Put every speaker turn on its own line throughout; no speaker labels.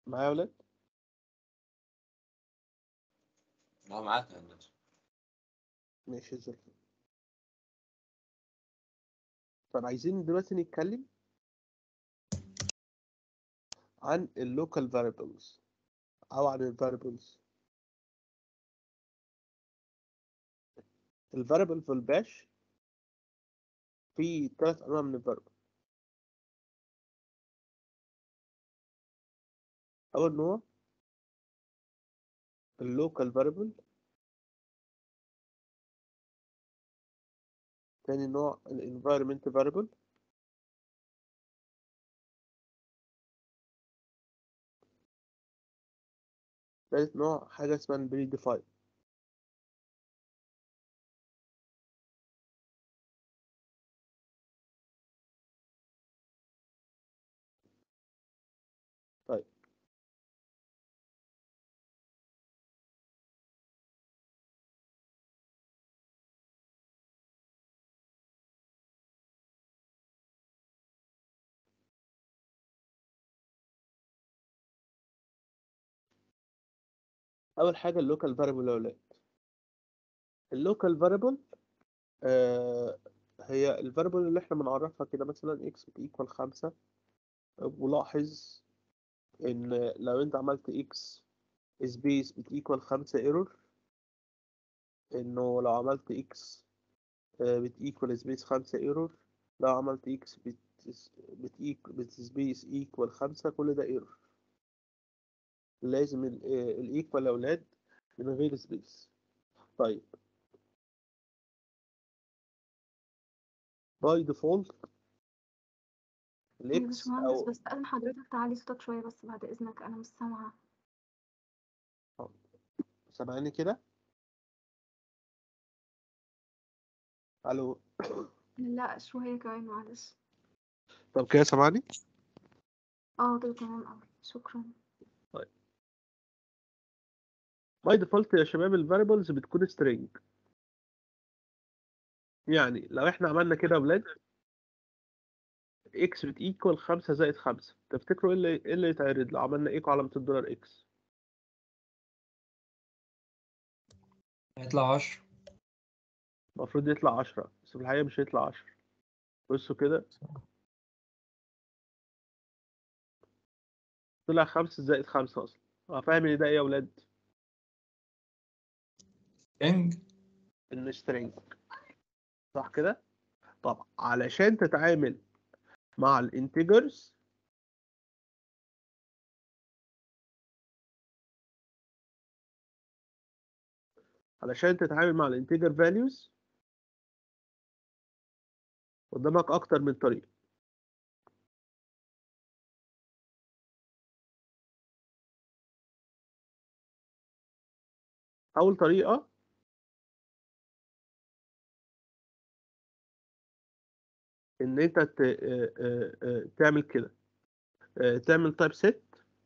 معايا يا ولاد
اه معاك يا هندسة
ماشي زي الفل طب عايزين دلوقتي نتكلم عن اللوكال variables او عن الفاريبلز الفاريبل في الباش في ثلاث انواع من الفاريبل اول نوع اللوكال فاريبل تاني نوع الانفايرمنت فاريبل تالت نوع حاجة اسمها البري ديفاين طيب اول حاجه اللوكال فاريبل يا اولاد اللوكال فاريبل آه هي الفاريبل اللي احنا بنعرفها كده مثلا اكس بتيكوال خمسة ولاحظ ان لو انت عملت اكس سبيس بتيكوال خمسة ايرور انه لو عملت اكس بتيكوال سبيس خمسة ايرور لو عملت اكس بت بتسبيس ايكوال خمسة كل ده ايرور لازم الايكوال يا اولاد من غير سبيس طيب باي ديفولت
يا
الاكس
باشمهندس
او
بس أنا حضرتك تعلي صوتك شوية بس بعد إذنك أنا مش سامعة
سامعني كده الو
لا شوية كمان معلش
طب كده سامعني
اه كده تمام أوي شكرا
باي ديفولت يا شباب الفاريبلز بتكون سترينج يعني لو احنا عملنا كده يا ولاد اكس بتيكوال خمسة زائد خمسة تفتكروا ايه اللي ايه اللي يتعرض لو عملنا ايكو علامة الدولار اكس
هيطلع 10
المفروض يطلع عشرة بس في الحقيقة مش هيطلع عشرة بصوا كده طلع خمسة زائد خمسة أصلا اه فاهم ان ده ايه يا ولاد؟
انج
ان سترينج صح كده؟ طب علشان تتعامل مع الانتجرز علشان تتعامل مع الانتجر فاليوز قدامك اكتر من طريقة اول طريقة ان انت ت- آه، آه، آه، تعمل كده آه، تعمل تايب سيت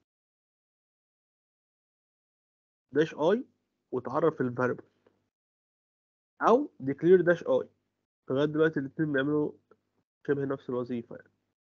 داش اي وتعرف الفاريبل او ديكلير داش اي لغايه دلوقتي الاتنين بيعملوا شبه نفس الوظيفه يعني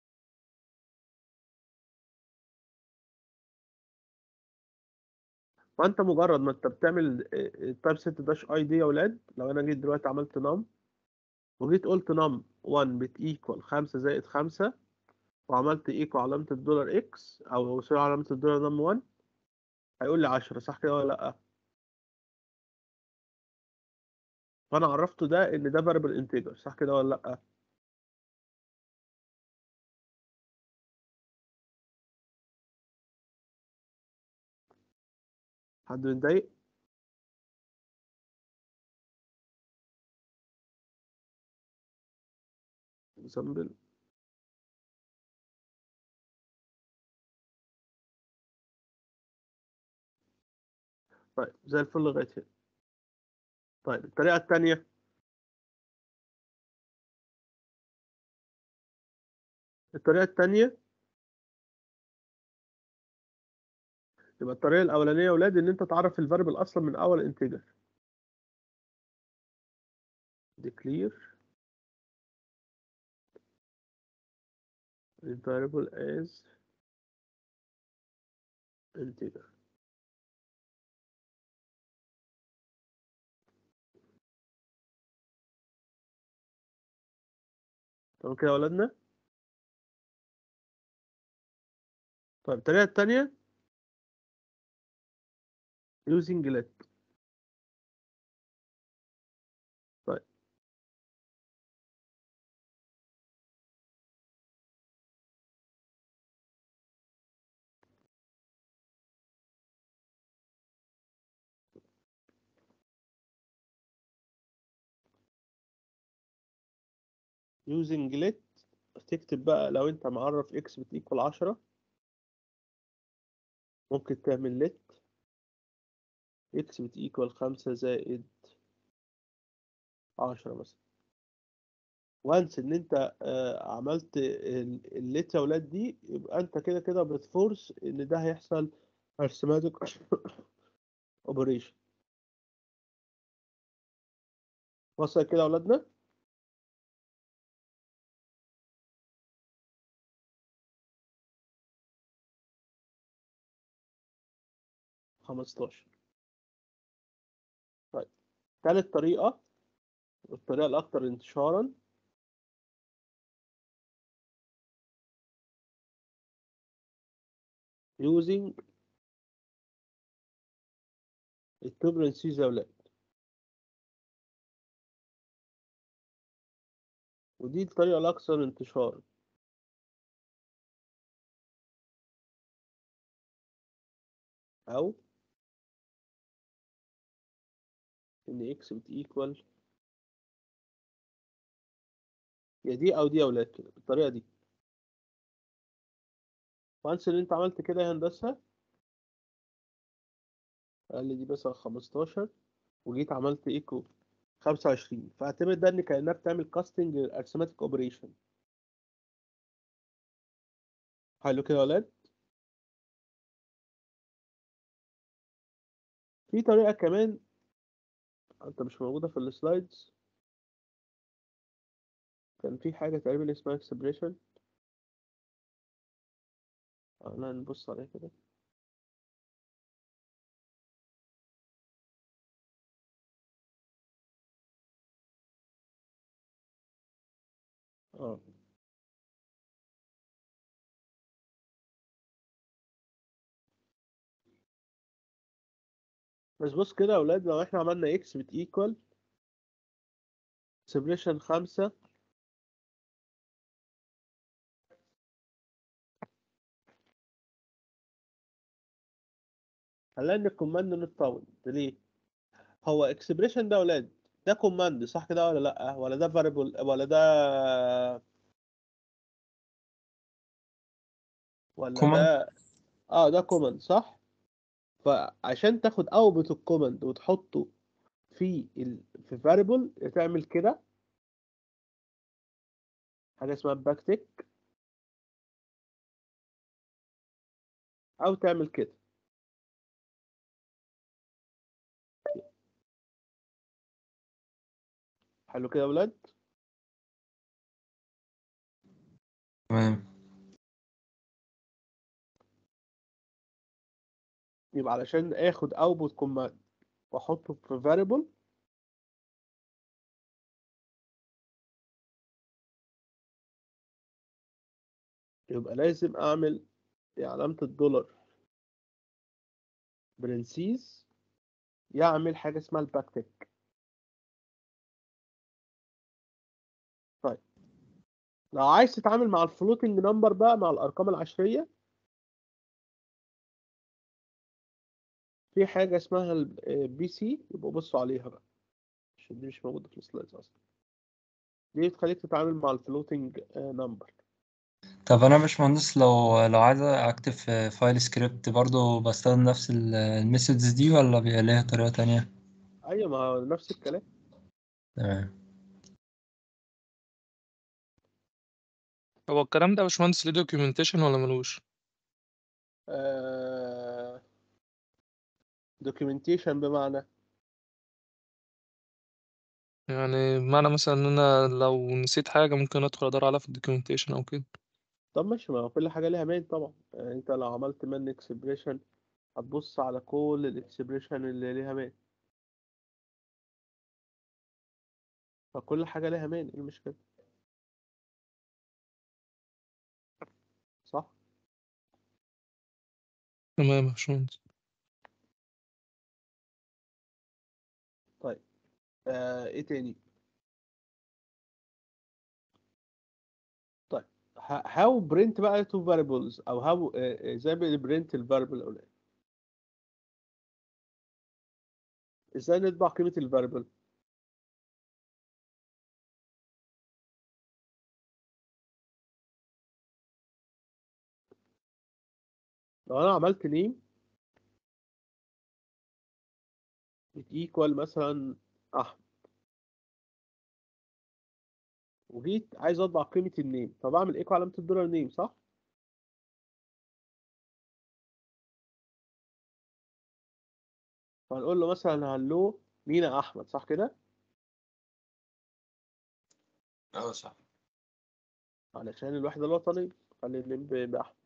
فانت مجرد ما انت بتعمل التايب سيت داش اي دي يا اولاد لو انا جيت دلوقتي عملت نم وجيت قلت نم 1 بتيكوال 5 زائد 5 وعملت ايكو علامة الدولار اكس او سوري علامة الدولار نم 1 هيقول لي 10 صح كده ولا لا فانا عرفته ده ان ده فاريبل انتجر صح كده ولا لا حد متضايق زنبل طيب زي الفل لغايه هنا طيب الطريقه الثانيه الطريقه الثانيه يبقى الطريقه الاولانيه يا اولاد ان انت تعرف الفاريبل اصلا من اول انتجر declare the variable as integer تمام كده يا ولادنا طيب الطريقة التانية using let طيب using let تكتب بقى لو انت معرف x بتيكوال عشرة ممكن تعمل let x بتيكوال خمسة زائد عشرة مثلا وانس ان انت آه، عملت ال- الليت يا ولاد دي يبقى انت كده كده بتفورس ان ده هيحصل arithmetic operation وصل كده يا ولادنا خمستاشر طيب تالت طريقة الطريقة الأكثر انتشارا using التوبرنسيز يا ولاد ودي الطريقة الأكثر انتشارا أو إن إكس بتيكوال يا دي أو دي يا ولاد كده بالطريقة دي وانس إن أنت عملت كده يا هندسة قال لي دي مثلا خمستاشر وجيت عملت إيكو خمسة وعشرين فاعتبر ده إن كأنها بتعمل كاستنج للأرثماتيك أوبريشن حلو كده يا ولاد في طريقة كمان انت مش موجودة في السلايدز كان في حاجة تقريبا اسمها اكسبريشن انا نبص عليها كده اه بس بص كده يا اولاد لو احنا عملنا اكس بتيكوال اكسبريشن خمسة هنلاقي ان الكوماند نوت فاوند ليه هو اكسبريشن ده يا اولاد ده كوماند صح كده ولا لا ولا ده فاريبل ولا ده ولا
Command.
ده اه ده كوماند صح فعشان تاخد اوتبوت الكوماند وتحطه في ال... في فاريبل تعمل كده حاجه اسمها باك تيك او تعمل كده حلو كده يا ولاد
تمام
يبقى علشان اخد اوتبوت كوماند واحطه في فاريبل يبقى لازم اعمل علامة الدولار برنسيز يعمل حاجة اسمها الباك تيك طيب لو عايز تتعامل مع الفلوتنج نمبر بقى مع الارقام العشرية في حاجة اسمها البي سي يبقوا بصوا عليها بقى عشان دي مش موجودة في السلايدز اصلا دي بتخليك تتعامل مع الفلوتنج نمبر
طب انا مش مهندس لو لو عايز اكتب في فايل سكريبت برضو بستخدم نفس الميثودز دي ولا بيبقى ليها طريقة تانية
ايوه ما هو نفس الكلام
تمام
هو الكلام ده يا باشمهندس ليه دوكيومنتيشن ولا ملوش؟
دوكيومنتيشن بمعنى
يعني بمعنى مثلا ان انا لو نسيت حاجة ممكن ادخل ادور عليها في الدوكيومنتيشن او كده
طب ماشي ما هو كل حاجة ليها مان طبعا يعني انت لو عملت مان اكسبريشن هتبص على كل الاكسبريشن اللي ليها مان فكل حاجة ليها مان ايه المشكلة صح
تمام يا باشمهندس
آه ايه تاني طيب هاو برنت بقى تو فاريبلز او هاو ازاي بنبرنت الفاريبل او لا ازاي نطبع قيمة الفاريبل لو انا عملت نيم ايكوال مثلا احمد وجيت عايز اطبع قيمة النيم فبعمل ايكو علامة الدولار نيم صح؟ فهنقول له مثلا هلو مينا احمد صح كده؟
اه صح
علشان الوحدة الوطنية خلي النيم ب- بأحمد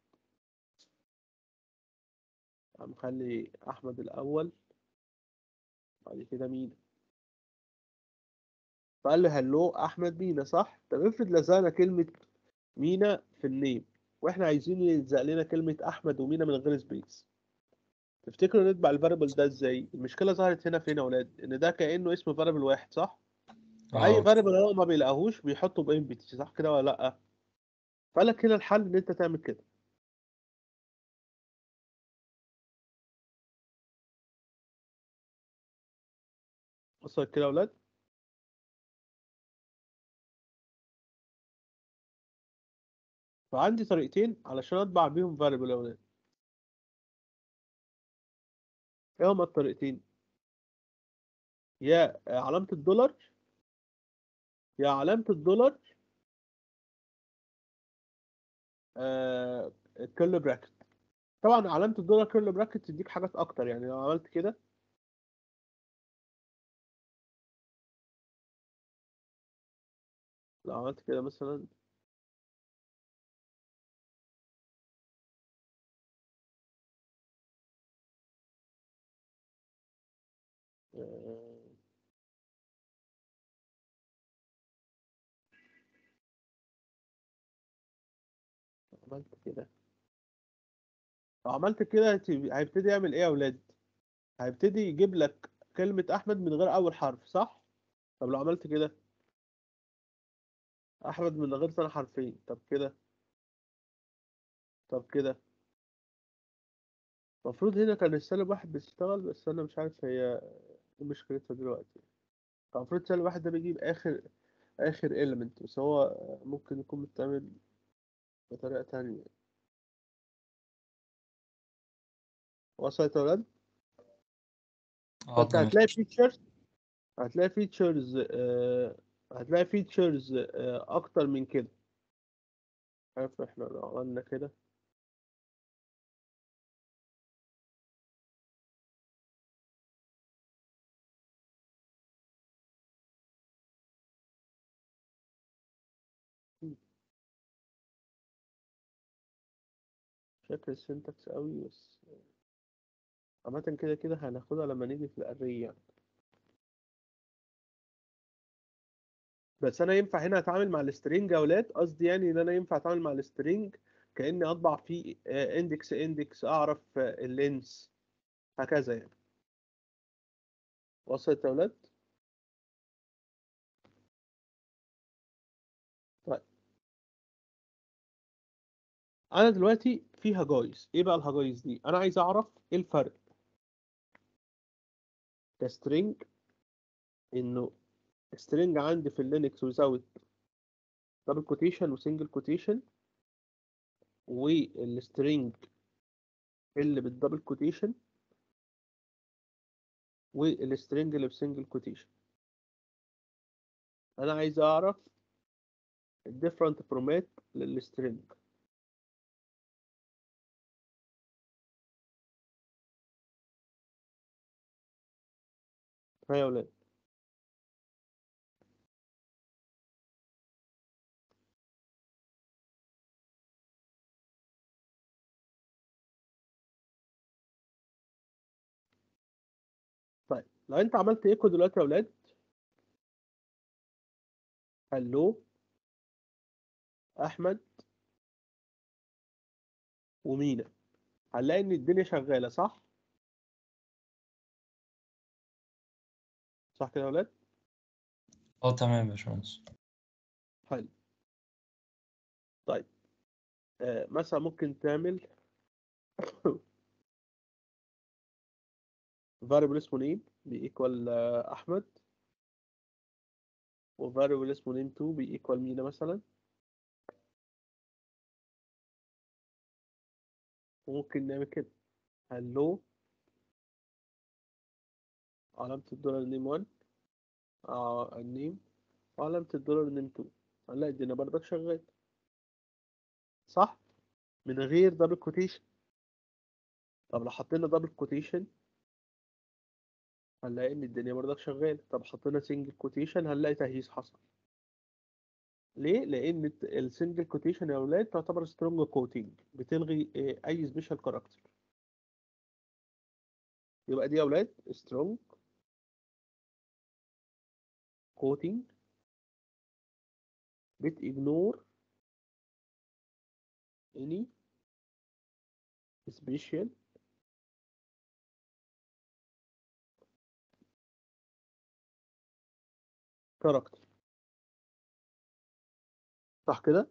هنخلي أحمد الأول بعد كده مينا فقال لي هلو أحمد مينا صح؟ طب افرض لزقنا كلمة مينا في النيم واحنا عايزين يلزق لنا كلمة أحمد ومينا من غير سبيس تفتكروا نتبع الفاريبل ده ازاي؟ المشكلة ظهرت هنا فين يا ولاد؟ إن ده كأنه اسم فاريبل واحد صح؟ فأي
اه
فاريبل هو ما بيلاقوهوش بيحطه بإمبتي صح كده ولا لأ؟ فقال لك هنا الحل إن أنت تعمل كده وصلت كده يا ولاد؟ فعندي طريقتين علشان اطبع بيهم فاريبل يا ولاد ايه هما الطريقتين يا علامة الدولار يا علامة الدولار آه كيرل براكت طبعا علامة الدولار كيرل براكت تديك حاجات اكتر يعني لو عملت كده لو عملت كده مثلا آه، عملت كده لو عملت كده هت- هيبتدي يعمل ايه يا ولاد هيبتدي يجيب لك كلمة احمد من غير اول حرف صح طب لو عملت كده احمد من غير ثاني حرفين طب كده طب كده المفروض هنا كان السالب واحد بيشتغل بس انا مش عارف هي ايه مشكلتها دلوقتي المفروض سالب واحد ده بيجيب اخر اخر element بس هو ممكن يكون متعمل بطريقة تانية وصلت يا ولاد
اه
فانت
تمام
هتلاقي فيتشرز هتلاقي فيتشرز هتلاقي فيتشرز اكتر من كده عارف احنا لو عملنا كده مش فاكر السنتكس قوي بس عامة كده كده هناخدها لما نيجي في الأري يعني بس أنا ينفع هنا أتعامل مع السترينج يا ولاد قصدي يعني إن أنا ينفع أتعامل مع السترينج كأني أطبع فيه اندكس اندكس أعرف اللينس هكذا يعني وصلت يا ولاد؟ طيب أنا دلوقتي في هجايز إيه بقى الهجايز دي؟ أنا عايز أعرف إيه الفرق كسترينج إنه سترينج عندي في اللينكس وزاوت دبل كوتيشن وسنجل كوتيشن والسترينج اللي بالدبل كوتيشن والسترينج اللي بسنجل كوتيشن انا عايز اعرف الديفرنت فورمات للسترينج ها يا ولاد لو انت عملت ايكو دلوقتي يا اولاد هلو احمد ومينا هنلاقي ان الدنيا شغاله صح صح كده يا اولاد
اه تمام يا باشمهندس
حلو طيب آه مثلا ممكن تعمل variable اسمه name بيكوال احمد و variable اسمه name 2 بيكوال مينا مثلا وممكن نعمل كده hello علامة الدولار name 1 اه النيم وعلامة الدولار name 2 هنلاقي الدنيا برضك شغال صح من غير دبل كوتيشن طب لو حطينا دبل كوتيشن هنلاقي ان الدنيا برضك شغاله طب حطينا سنجل كوتيشن هنلاقي تهييس حصل ليه لان السنجل كوتيشن يا اولاد تعتبر سترونج كوتنج بتلغي آه، اي سبيشال كاركتر يبقى دي يا اولاد سترونج كوتنج بتignore any special كاركتر صح كده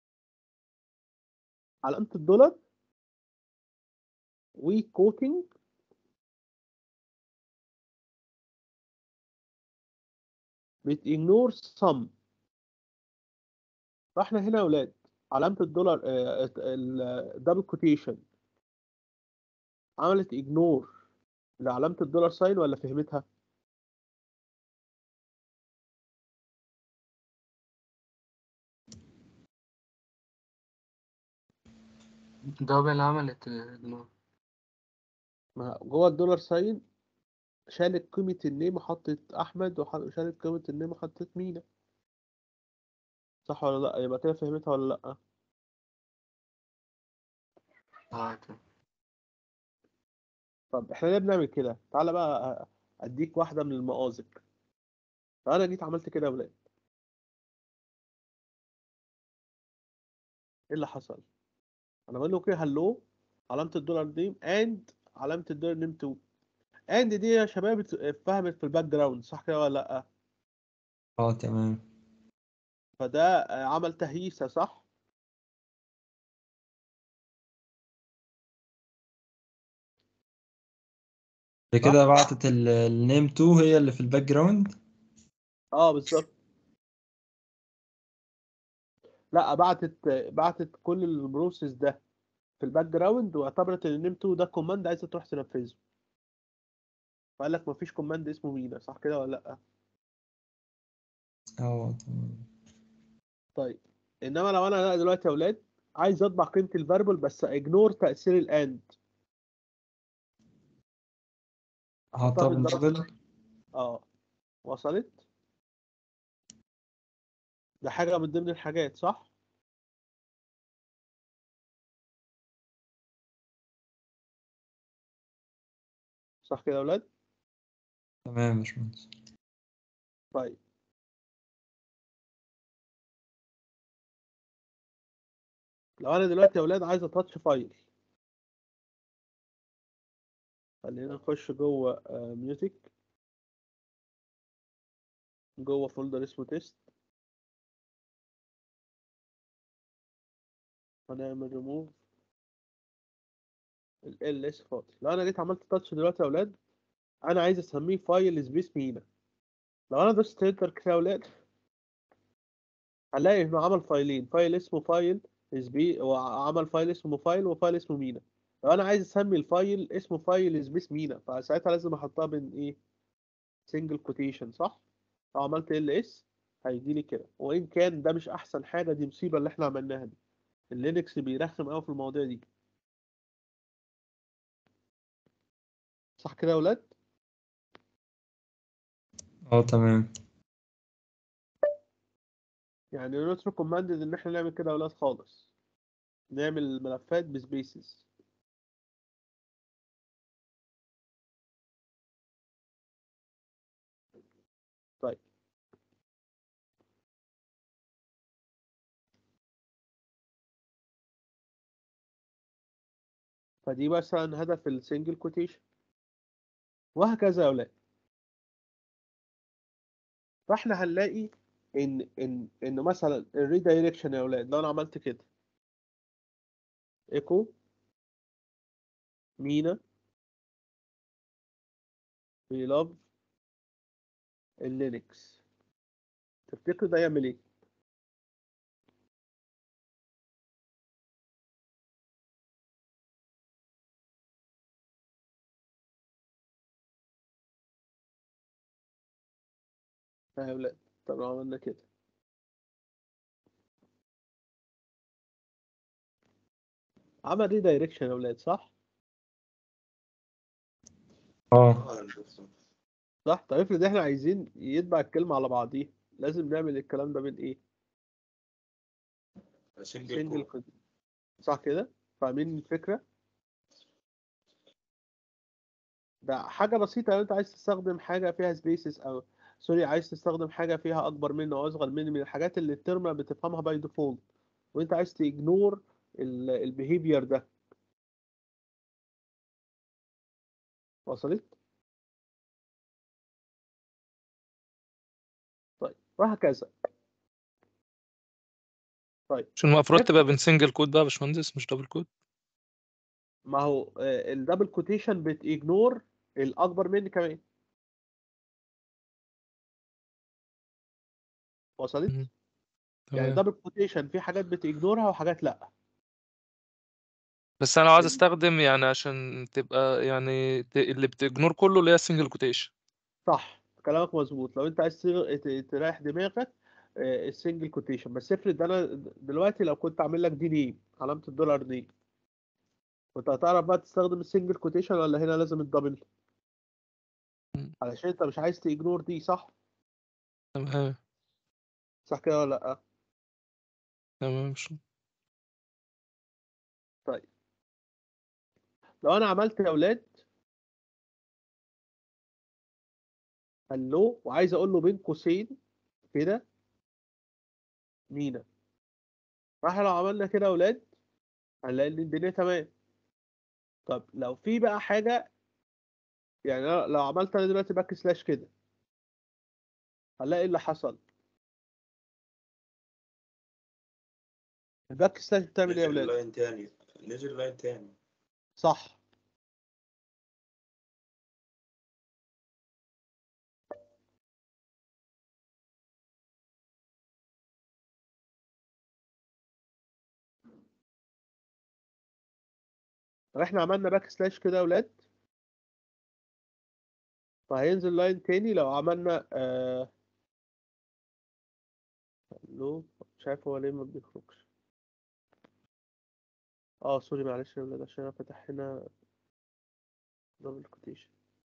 علامة الدولار وكوتنج بتignore some فاحنا هنا يا اولاد علامة الدولار الدبل كوتيشن عملت اجنور لعلامة الدولار ساين ولا فهمتها؟
دبل عملت إجنور.
ما جوه الدولار ساين شالت قيمة النيم وحطت أحمد وشالت قيمة النيم وحطت مينا صح ولا لأ؟ يبقى كده فهمتها ولا لأ؟
اه تمام.
طب احنا ليه بنعمل كده؟ تعالى بقى أ- أديك واحدة من المآزق فأنا جيت عملت كده يا ولاد إيه اللي حصل؟ أنا بقول له كده هلو علامة الدولار نيم أند علامة الدولار نيم 2 أند دي يا شباب ات- اتفهمت في الباك جراوند صح كده ولا لأ؟
اه تمام
فده آه، عمل تهييسة صح؟
دي كده بعتت النيم 2 هي اللي في الباك جراوند
اه بالظبط لا بعتت بعتت كل البروسيس ده في الباك جراوند واعتبرت ان النيم 2 ده كوماند عايزه تروح تنفذه فقال لك مفيش كوماند اسمه مينا صح كده ولا لا
اه تمام
طيب انما لو انا لا دلوقتي يا اولاد عايز اطبع قيمه الفاريبل بس اجنور تاثير الاند
هحطها
بالدرجة.
بالدبل
اه وصلت ده حاجه من ضمن الحاجات صح صح كده يا اولاد
تمام يا باشمهندس
طيب لو انا دلوقتي يا اولاد عايز اتاتش فايل خلينا نخش جوه ميوزك جوه فولدر اسمه تيست هنعمل ريموف ال اس فاضي لو انا جيت عملت تاتش دلوقتي يا اولاد انا عايز اسميه فايل سبيس مينا لو انا دوست انتر كده يا اولاد هنلاقي انه عمل فايلين فايل اسمه فايل سبي وعمل فايل اسمه فايل وفايل اسمه مينا لو انا عايز اسمي الفايل اسمه فايل سبيس مينا فساعتها لازم احطها بين ايه سنجل كوتيشن صح لو عملت ال اس هيجي لي كده وان كان ده مش احسن حاجه دي مصيبه اللي احنا عملناها دي اللينكس بيرخم قوي في المواضيع دي صح كده يا اولاد
اه تمام
يعني نوت ريكومندد ان احنا نعمل كده يا اولاد خالص نعمل ملفات بسبيسز طيب فدي مثلا هدف السنجل كوتيشن وهكذا يا اولاد فاحنا هنلاقي ان ان ان مثلا الريدايركشن يا اولاد لو انا عملت كده ايكو مينا we love اللينكس تفتكر ده يعمل ايه؟ ها يا ولاد طب لو عملنا كده عمل ريدايركشن يا ولاد صح؟
اه
صح طب افرض احنا عايزين يتبع الكلمة على بعضيها لازم نعمل الكلام ده من ايه؟
سنجل
سنجل
كود
كود صح كده؟ فاهمين الفكرة؟ ده حاجة بسيطة لو انت عايز تستخدم حاجة فيها سبيسز او سوري عايز تستخدم حاجة فيها أكبر منه أو أصغر منه من الحاجات اللي الترمينال بتفهمها باي ديفولت وانت عايز تيجنور البيهيفير ده وصلت؟ طيب وهكذا طيب
مش المفروض
نفس-
تبقى بين سنجل كود بقى يا باشمهندس مش دبل كود
ما هو الدبل كوتيشن بتيجنور الأكبر مني كمان وصلت؟
مم.
يعني
تمام
دبل كوتيشن في حاجات بتيجنورها وحاجات لأ
بس انا لو عايز
ال-
استخدم يعني عشان تبقى يعني ت- اللي بتجنور كله اللي هي سنجل كوتيشن
صح كلامك مظبوط لو انت عايز تغ- ت- تريح دماغك آه، السنجل كوتيشن بس افرض انا دلوقتي لو كنت عامل لك دي نيم علامة الدولار دي كنت هتعرف بقى تستخدم السنجل كوتيشن ولا هنا لازم الدبل
مم.
علشان انت مش عايز تيجنور دي صح
تمام
صح كده ولا لا
تمام مش
لو انا عملت يا اولاد هلو وعايز اقول له بين قوسين كده مينا فاحنا لو عملنا كده يا اولاد هنلاقي ان الدنيا تمام طب لو في بقى حاجة يعني أنا لو عملت انا دلوقتي باك سلاش كده هنلاقي إيه اللي حصل الباك سلاش بتعمل ايه يا
نزل
اولاد
لاين تاني نزل لاين تاني
صح لو احنا عملنا باك سلاش كده يا ولاد فهينزل لاين تاني لو عملنا آه... لو مش عارف هو ليه ما بيخرجش اه سوري معلش يا ولاد عشان انا فاتح هنا دبل كوتيشن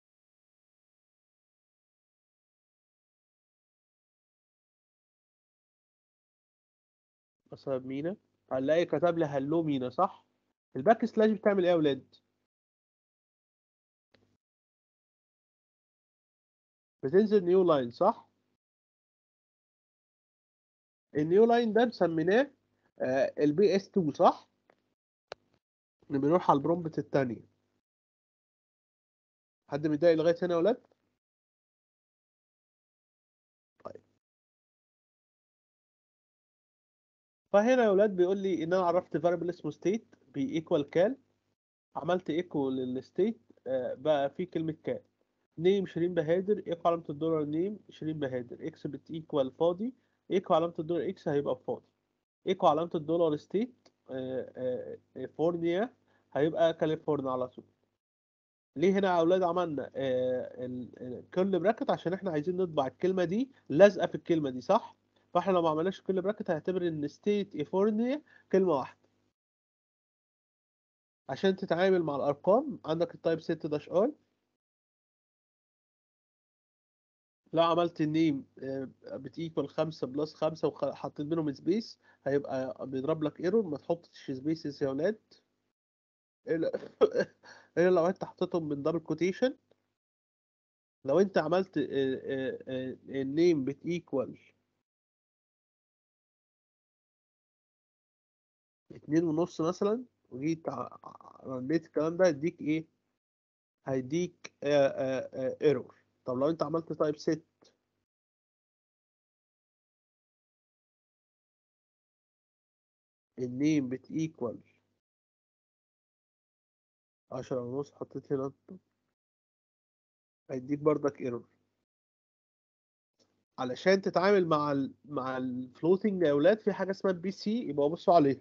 مثلا مينا هنلاقي كتب لي هلو مينا صح الباك سلاش بتعمل ايه يا ولاد بتنزل نيو لاين صح النيو لاين ده مسميناه البي اس 2 صح اللي بنروح على البرومبت التانية حد متضايق لغاية هنا يا ولاد طيب فهنا يا ولاد بيقول لي ان انا عرفت فاريبل اسمه ستيت بيكوال كال عملت ايكو للستيت بقى في كلمة كال نيم شيرين بهادر ايكو علامة الدولار نيم شيرين بهادر اكس بتيكوال فاضي ايكو علامة الدولار اكس هيبقى فاضي ايكو علامة الدولار ستيت فورنيا هيبقى كاليفورنيا على طول ليه هنا يا اولاد عملنا كل براكت عشان احنا عايزين نطبع الكلمة دي لازقة في الكلمة دي صح فاحنا لو ما عملناش كل براكت هيعتبر ان ستيت ايفورنيا كلمة واحدة عشان تتعامل مع الارقام عندك التايب ست داش اي لو عملت النيم بتيكوال خمسة بلس خمسة وحطيت بينهم سبيس هيبقى بيضرب لك ايرور ما تحطش سبيسز يا ولاد الا إلا لو انت حطيتهم من دبل كوتيشن لو انت عملت النيم بتيكوال اتنين ونص مثلا وجيت ع- ع- رنيت الكلام ده يديك ايه هيديك ايرور طب لو انت عملت تايب ست النيم بتيكوال عشرة ونص حطيت هنا هيديك بردك ايرور علشان تتعامل مع ال مع الفلوتنج يا اولاد في حاجه اسمها البي سي يبقى بصوا عليها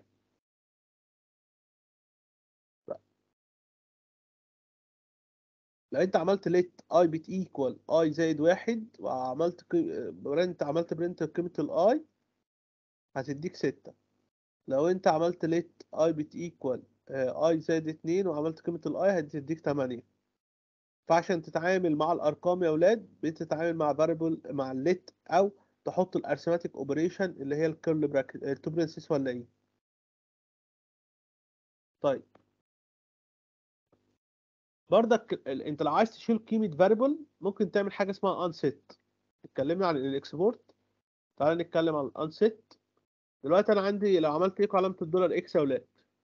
لو انت عملت ليت اي بت ايكوال اي زائد واحد وعملت برنت عملت برنت قيمه الاي هتديك ستة لو انت عملت ليت اي بت ايكوال اي زائد اتنين وعملت قيمه الاي هتديك تمانية فعشان تتعامل مع الارقام يا اولاد بتتعامل مع فاريبل مع الليت او تحط الارثماتيك اوبريشن اللي هي الكيرل براكت تو برنسس ولا ايه طيب برضك ال- انت لو عايز تشيل قيمه فاريبل ممكن تعمل حاجه اسمها unset اتكلمنا عن الاكسبورت تعال نتكلم عن الانست دلوقتي انا عندي لو عملت ايكو علامه الدولار اكس يا اولاد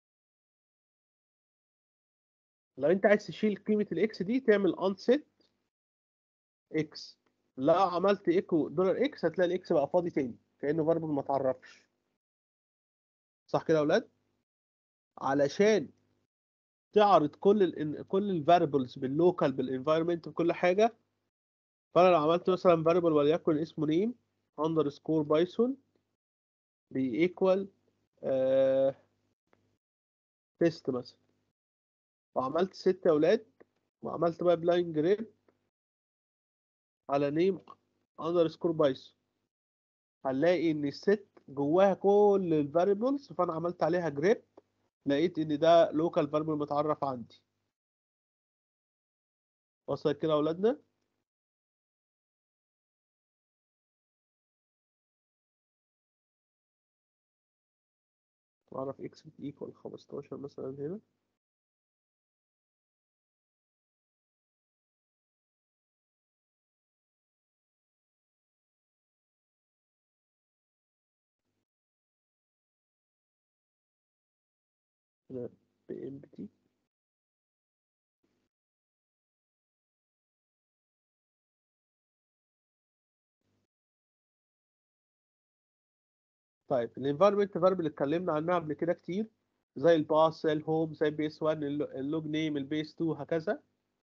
لو انت عايز تشيل قيمه الاكس دي تعمل unset اكس لو عملت ايكو دولار اكس هتلاقي الاكس بقى فاضي تاني كانه فاريبل ما اتعرفش صح كده يا اولاد علشان تعرض كل ال كل الفاريبلز باللوكال بالانفايرمنت بكل حاجه فانا لو عملت مثلا فاريبل وليكن اسمه نيم اندرسكور بايثون بيكوال تيست مثلا وعملت ست يا اولاد وعملت بايب لاين جريب على نيم اندرسكور بايثون هنلاقي ان الست جواها كل الفاريبلز فانا عملت عليها جريب لقيت ان ده لوكال فاريبل متعرف عندي وصلت كده يا اولادنا واعرف اكس ايكوال 15 مثلا هنا هنا بامبتي طيب الانفايرمنت فاريبل اللي اتكلمنا عنها قبل كده كتير زي الباس زي الهوم زي البي اس 1 اللوج نيم البيس 2 هكذا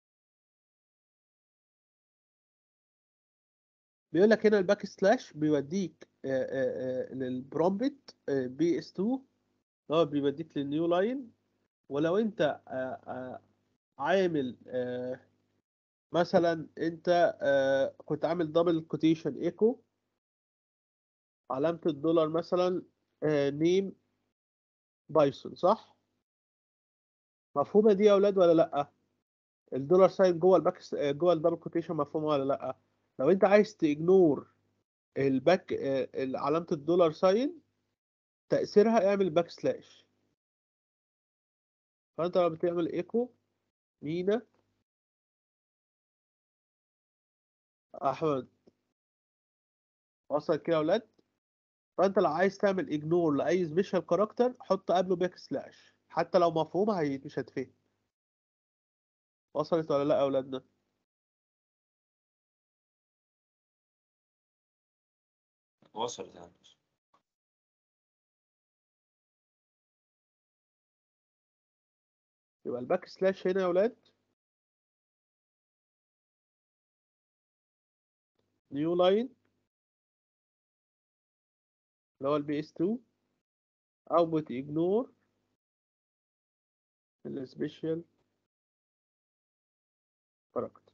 بيقول لك هنا الباك سلاش بيوديك للبرومبت بي اس 2 هو بيوديك للنيو لاين ولو انت آه، آه، عامل آه، مثلا انت آه، كنت عامل دبل كوتيشن ايكو علامة الدولار مثلا نيم بايثون صح؟ مفهومة دي يا اولاد ولا لا؟ الدولار ساين جوه الباك س- آه، جوه الدبل كوتيشن مفهومة ولا لا؟ لو انت عايز تجنور الباك آه، علامة الدولار ساين تأثيرها اعمل باك سلاش فانت لو بتعمل ايكو مينا احمد وصل كده يا اولاد فانت لو عايز تعمل اجنور لاي سبيشال كاركتر حط قبله باك سلاش حتى لو مفهومه هي مش هتفهم وصلت ولا لا يا اولادنا
وصلت يعني
يبقى الباك سلاش هنا يا اولاد نيو لاين اللي هو البي اس 2 اوتبوت اجنور السبيشال كاركتر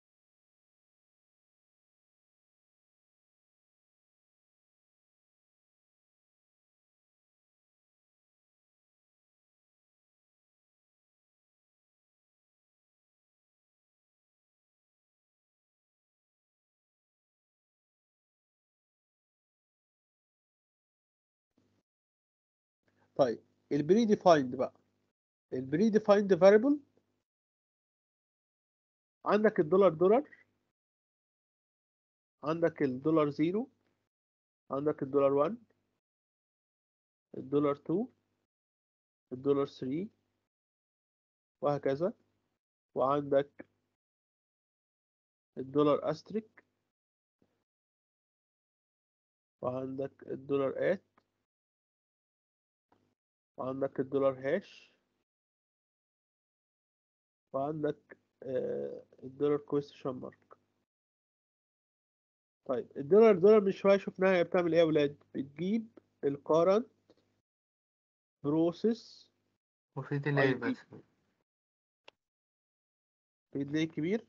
طيب البري ديفايند بقى البري ديفايند فاريبل عندك الدولار دولار عندك الدولار زيرو عندك الدولار 1 الدولار 2 الدولار 3 وهكذا وعندك الدولار استريك وعندك الدولار ات وعندك الدولار هاش وعندك آه، الدولار كويستشن مارك طيب الدولار دولار من شوية شفناها هي بتعمل ايه يا ولاد بتجيب الكارنت بروسيس
وفي ديلي
ID.
بس
في ديلي كبير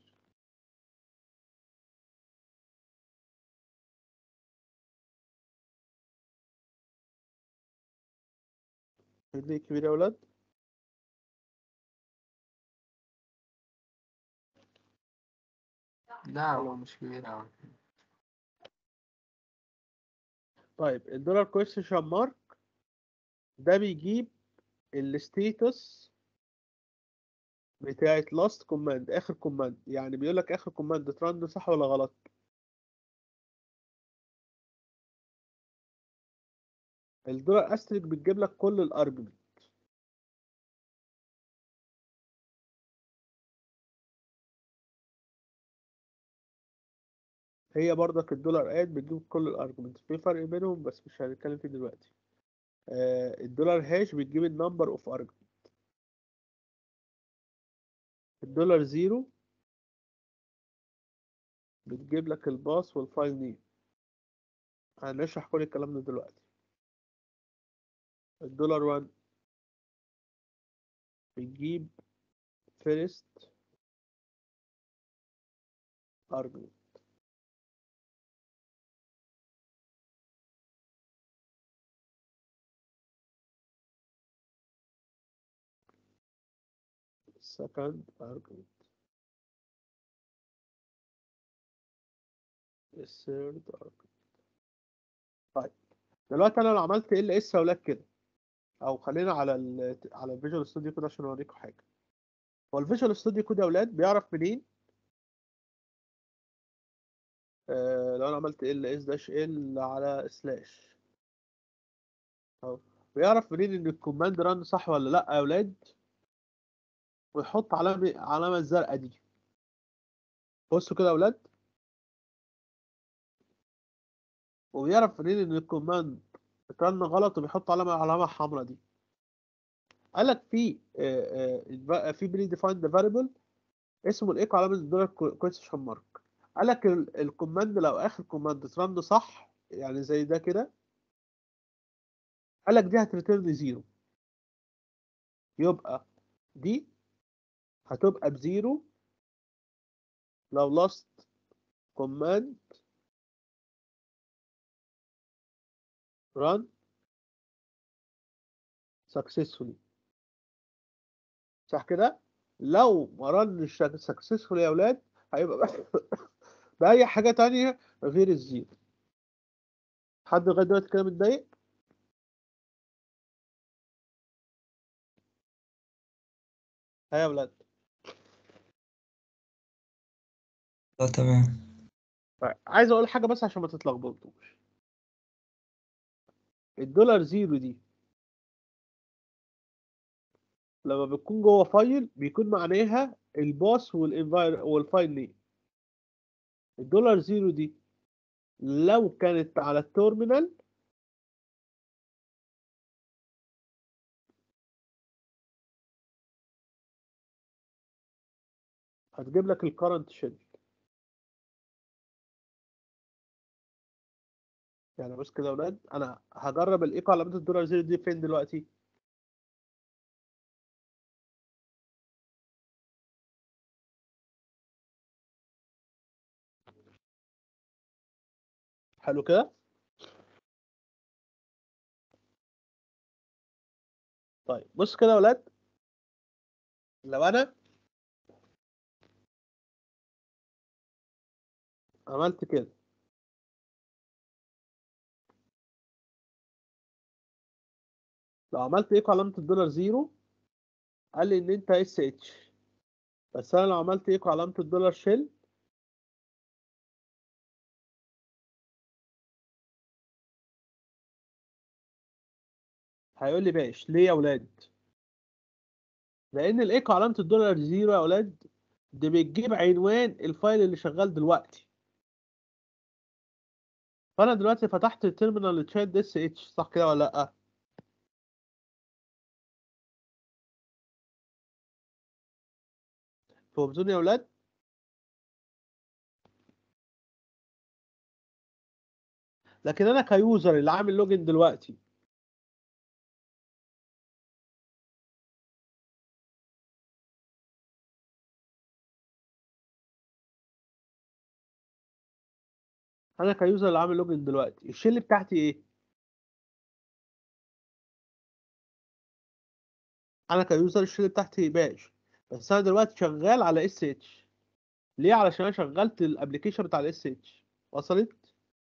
في ديلي كبير يا ولاد
لا هو مش كبير أوي
طيب الدولار كويستشن مارك ده بيجيب الستيتس بتاعت لاست كوماند اخر كوماند يعني بيقول لك اخر كوماند ترند صح ولا غلط الدولار استريك بتجيب لك كل الارجمنت هي برضك الدولار اد بتجيب كل الارجمنت في فرق بينهم بس مش هنتكلم فيه دلوقتي آه الدولار هاش بتجيب النمبر اوف ارجمنت الدولار زيرو بتجيب لك الباص والفايل نيم هنشرح كل الكلام ده دلوقتي الدولار 1 بتجيب فيرست argument second argument the third argument طيب دلوقتي انا لو عملت ال اس اولاد كده او خلينا على ال على الفيجوال ستوديو كود عشان اوريكم حاجه هو الفيجوال ستوديو كود يا اولاد بيعرف منين آه لو انا عملت ال اس داش ال على سلاش اهو بيعرف منين ان الكوماند ران صح ولا لا يا اولاد ويحط علامه علامه الزرقاء دي بصوا كده يا اولاد وبيعرف منين ان الكوماند اترن غلط وبيحط علامه علامه حمراء دي قال لك في آه، آه، في بري ديفايند فاريبل اسمه الايكو علامه الدولار كويستشن مارك قال لك ال- الكوماند لو اخر كوماند اترن صح يعني زي ده كده قال لك دي هتريتيرن زيرو يبقى دي هتبقى بزيرو لو لاست كوماند run successfully صح كده لو ما رنش successfully يا اولاد هيبقى بأي حاجة تانية غير الزيرو حد لغاية دلوقتي كده متضايق ها يا اولاد
لا تمام
طيب عايز اقول حاجة بس عشان ما تتلخبطوش الدولار زيرو دي لما بتكون جوه فايل بيكون معناها الباص والانفاير والفايل نيم الدولار زيرو دي لو كانت على التيرمينال هتجيب لك الكرنت شيل يعني بص كده يا ولاد انا هجرب الايكو علامات الدولار زيرو دي فين دلوقتي حلو كده طيب بص كده يا ولاد لو انا عملت كده لو عملت ايكو علامة الدولار زيرو قال لي ان انت اس اتش بس انا لو عملت ايكو علامة الدولار شيل هيقول لي باش ليه يا اولاد لان الايكو علامه الدولار زيرو يا اولاد دي بتجيب عنوان الفايل اللي شغال دلوقتي فانا دلوقتي فتحت التيرمينال تشات اس اتش صح كده ولا لا فهمتوني يا اولاد لكن انا كيوزر اللي عامل لوجن دلوقتي انا كيوزر اللي عامل لوجن دلوقتي الشيل بتاعتي ايه انا كيوزر الشيل بتاعتي باش بس انا دلوقتي شغال على اس اتش ليه علشان انا شغلت الابلكيشن بتاع الاس اتش وصلت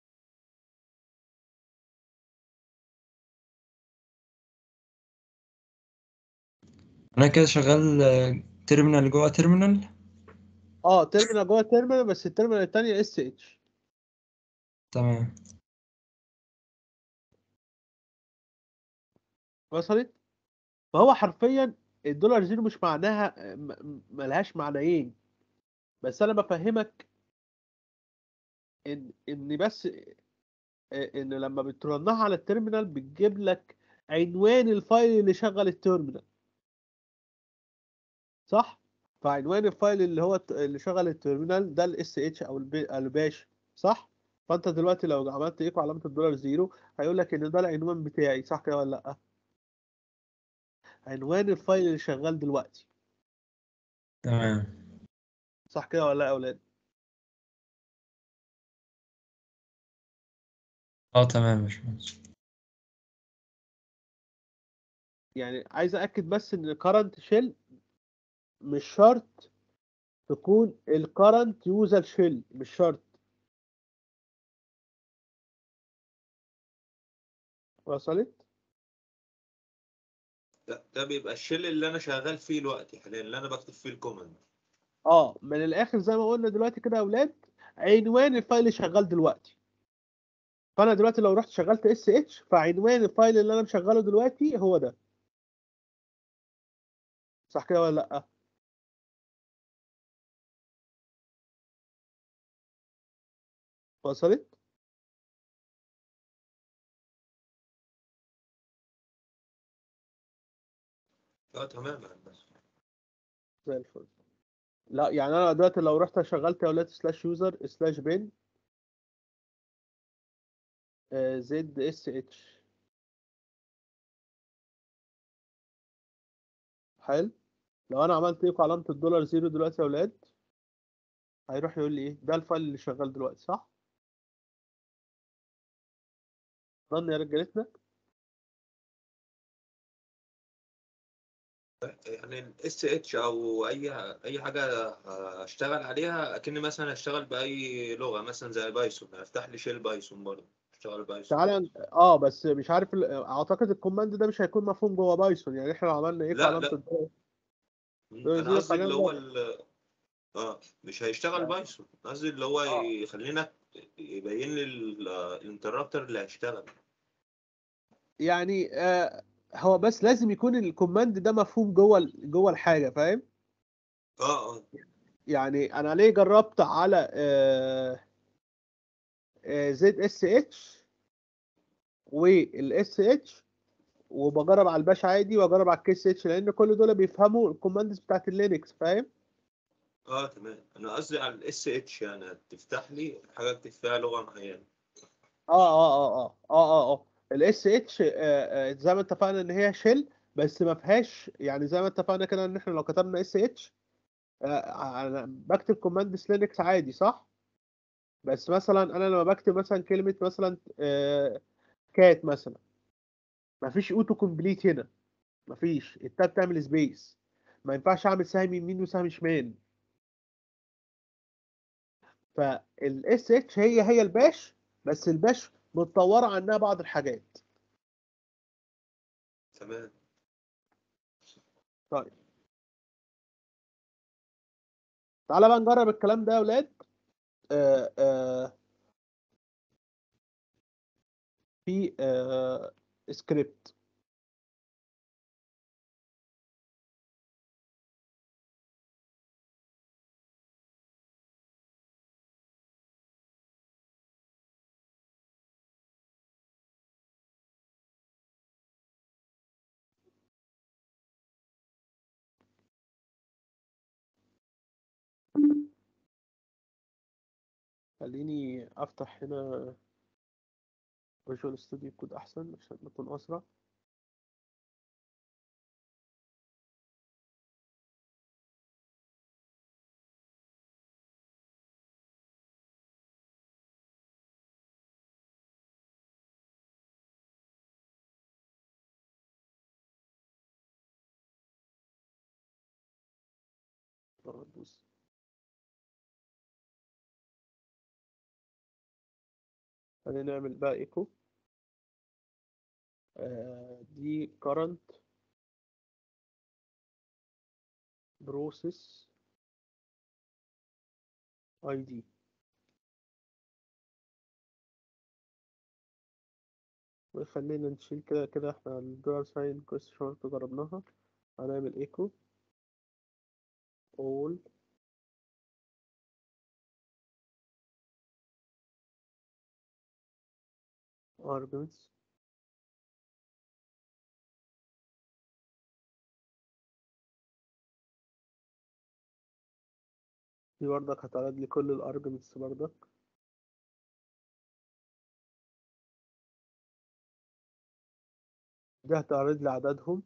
انا كده شغال آه، تيرمينال جوه تيرمينال
اه تيرمينال جوه تيرمينال بس التيرمينال التانية اس اتش
تمام
وصلت فهو حرفيا الدولار زيرو مش معناها م- م- ملهاش معنيين بس انا بفهمك ان ان بس ان لما بترنها على التيرمينال بتجيب لك عنوان الفايل اللي شغل التيرمينال صح فعنوان الفايل اللي هو الت- اللي شغل التيرمينال ده الاس اتش او الب- الباش صح فانت دلوقتي لو عملت ايكو علامه الدولار زيرو هيقول لك ان ده العنوان بتاعي صح كده ولا لا عنوان الفايل اللي شغال دلوقتي
تمام
صح كده ولا لا يا اولاد
اه تمام يا باشمهندس
يعني عايز أأكد بس إن current shell مش شرط تكون ال current user shell مش شرط وصلت؟
ده, ده بيبقى الشيل اللي انا شغال فيه دلوقتي حاليا اللي انا بكتب فيه الكومنت
اه من الآخر زي ما قلنا دلوقتي كده يا أولاد عنوان الفايل اللي شغال دلوقتي فأنا دلوقتي لو رحت شغلت اس اتش فعنوان الفايل اللي أنا مشغله دلوقتي هو ده صح كده ولا لأ؟ وصلت؟
اه تمام يا هندسة.
زي الفل لا يعني انا دلوقتي لو رحت شغلت يا اولاد سلاش يوزر سلاش بين زد اس اتش حلو لو انا عملت ايكو علامة الدولار زيرو دلوقتي يا اولاد هيروح يقول لي ايه ده الفايل اللي شغال دلوقتي صح ظن يا رجالتنا
يعني الاس اتش او اي اي حاجه اشتغل عليها اكني مثلا اشتغل باي لغه مثلا زي بايثون افتح لي شيل بايثون برضه اشتغل بايثون
تعالى ن- اه بس مش عارف ال- اعتقد الكوماند ده مش هيكون مفهوم جوه بايثون يعني احنا لو عملنا ايكو
لا،
علامة
لا.
الدولار
انا
زي
قصدي اللي
القناة
هو
ده.
ال- اه مش هيشتغل بايثون قصدي اللي هو
آه.
يخلينا يبين لي ال- الانتربتر اللي هيشتغل
يعني آه هو بس لازم يكون الكوماند ده مفهوم جوه ال- جوه الحاجه فاهم
اه اه
يعني انا ليه جربت على زد اس اتش والاس اتش وبجرب على الباش عادي واجرب على الكيس اتش لان كل دول بيفهموا الكوماندز بتاعت اللينكس فاهم
اه تمام انا قصدي على الاس اتش يعني تفتح لي حاجه اكتب فيها لغه معينه
اه اه اه اه اه اه الاس اتش زي ما اتفقنا ان هي شيل بس ما فيهاش يعني زي ما اتفقنا كده ان احنا لو كتبنا اس اتش انا بكتب كوماند لينكس عادي صح بس مثلا انا لما بكتب مثلا كلمه مثلا كات مثلا ما فيش اوتو كومبليت هنا ما فيش التاب تعمل سبيس ما ينفعش اعمل سهم يمين وسهم شمال فالاس اتش هي هي الباش بس الباش متطوره عنها بعض الحاجات
تمام
طيب تعالى بقى نجرب الكلام ده يا ولاد آه آه في آه سكريبت خليني افتح هنا فيجوال ستوديو كود احسن عشان نكون اسرع آه، دوس خلينا نعمل بقى ايكو آه دي current process ID وخلينا نشيل كده كده احنا الدولار ساين كويس شورت جربناها هنعمل ايكو all arguments دي برضك هتعرض لي كل الارجمنتس برضك دي هتعرض لي عددهم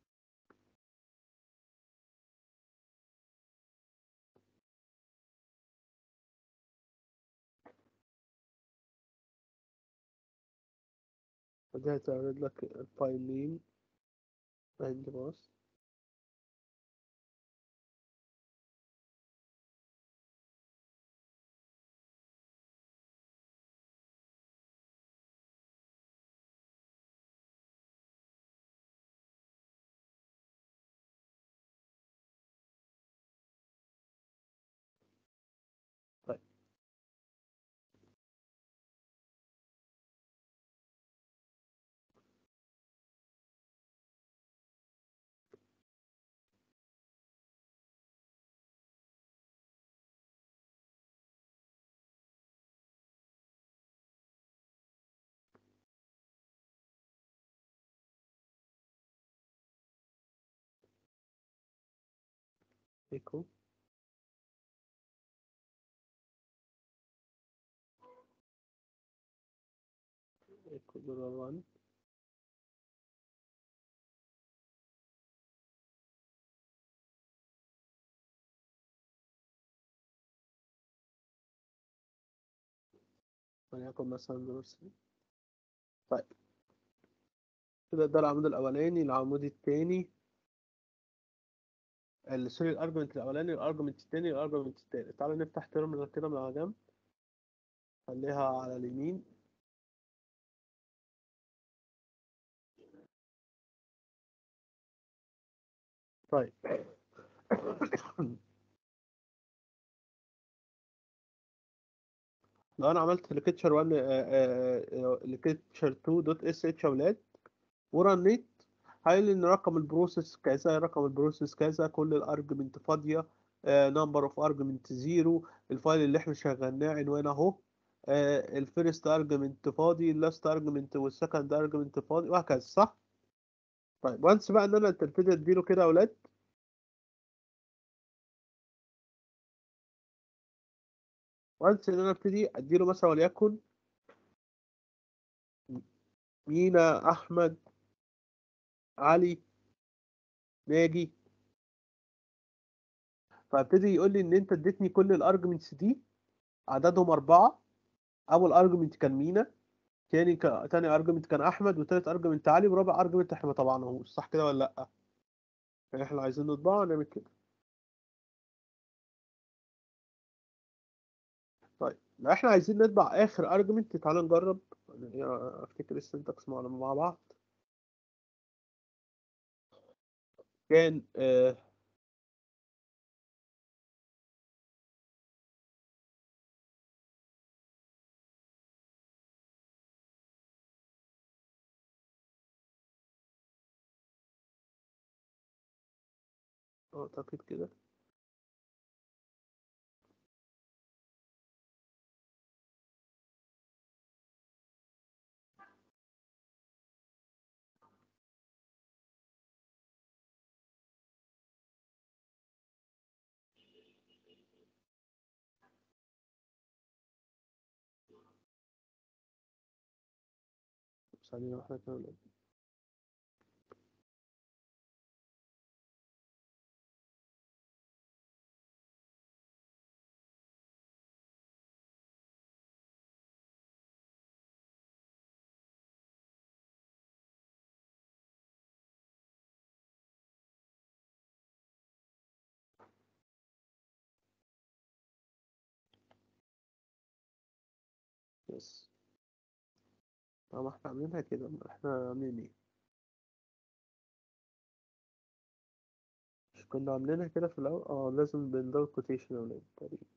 ودي هتعرض لك الفايل نيم عندي باص طيب ايكو ايكو دولار 1 وليكن مثلا دولار 3 طيب كده ده العمود الأولاني العمود التاني ال- سوري الارجمنت الاولاني الارجمنت التاني الارجمنت التالت تعالى نفتح تيرمينال كده من على جنب خليها على اليمين طيب لو انا عملت لكتشر 1 لكتشر 2 دوت اس اتش يا ولاد ورنيت هيقول لي ان رقم البروسيس كذا رقم البروسيس كذا كل الارجمنت فاضيه نمبر اوف ارجمنت زيرو الفايل اللي احنا شغلناه عنوان اهو الفيرست ارجمنت فاضي اللاست ارجمنت والسكند ارجمنت فاضي وهكذا صح طيب وانس بقى ان انا ابتدي اديله كده يا ولاد وانس ان انا ابتدي اديله مثلا وليكن مينا احمد علي ناجي فابتدي يقول لي ان انت اديتني كل الارجمنتس دي عددهم اربعه اول ارجمنت كان مينا تاني ك... تاني ارجمنت كان احمد وتالت ارجمنت علي ورابع ارجمنت احنا ما طبعناهوش صح كده ولا لا يعني احنا عايزين نطبعه نعمل كده طيب لو احنا عايزين نطبع اخر ارجمنت تعالى نجرب يعني افتكر السنتكس مع مع بعض كان آه اعتقد كده ثانية واحدة كده ولا إيه؟ يس اه ما احنا عاملينها كده ما احنا عاملين ايه مش كنا عاملينها كده في الأول اه لازم بندور كوتيشن يا ولاد تقريبا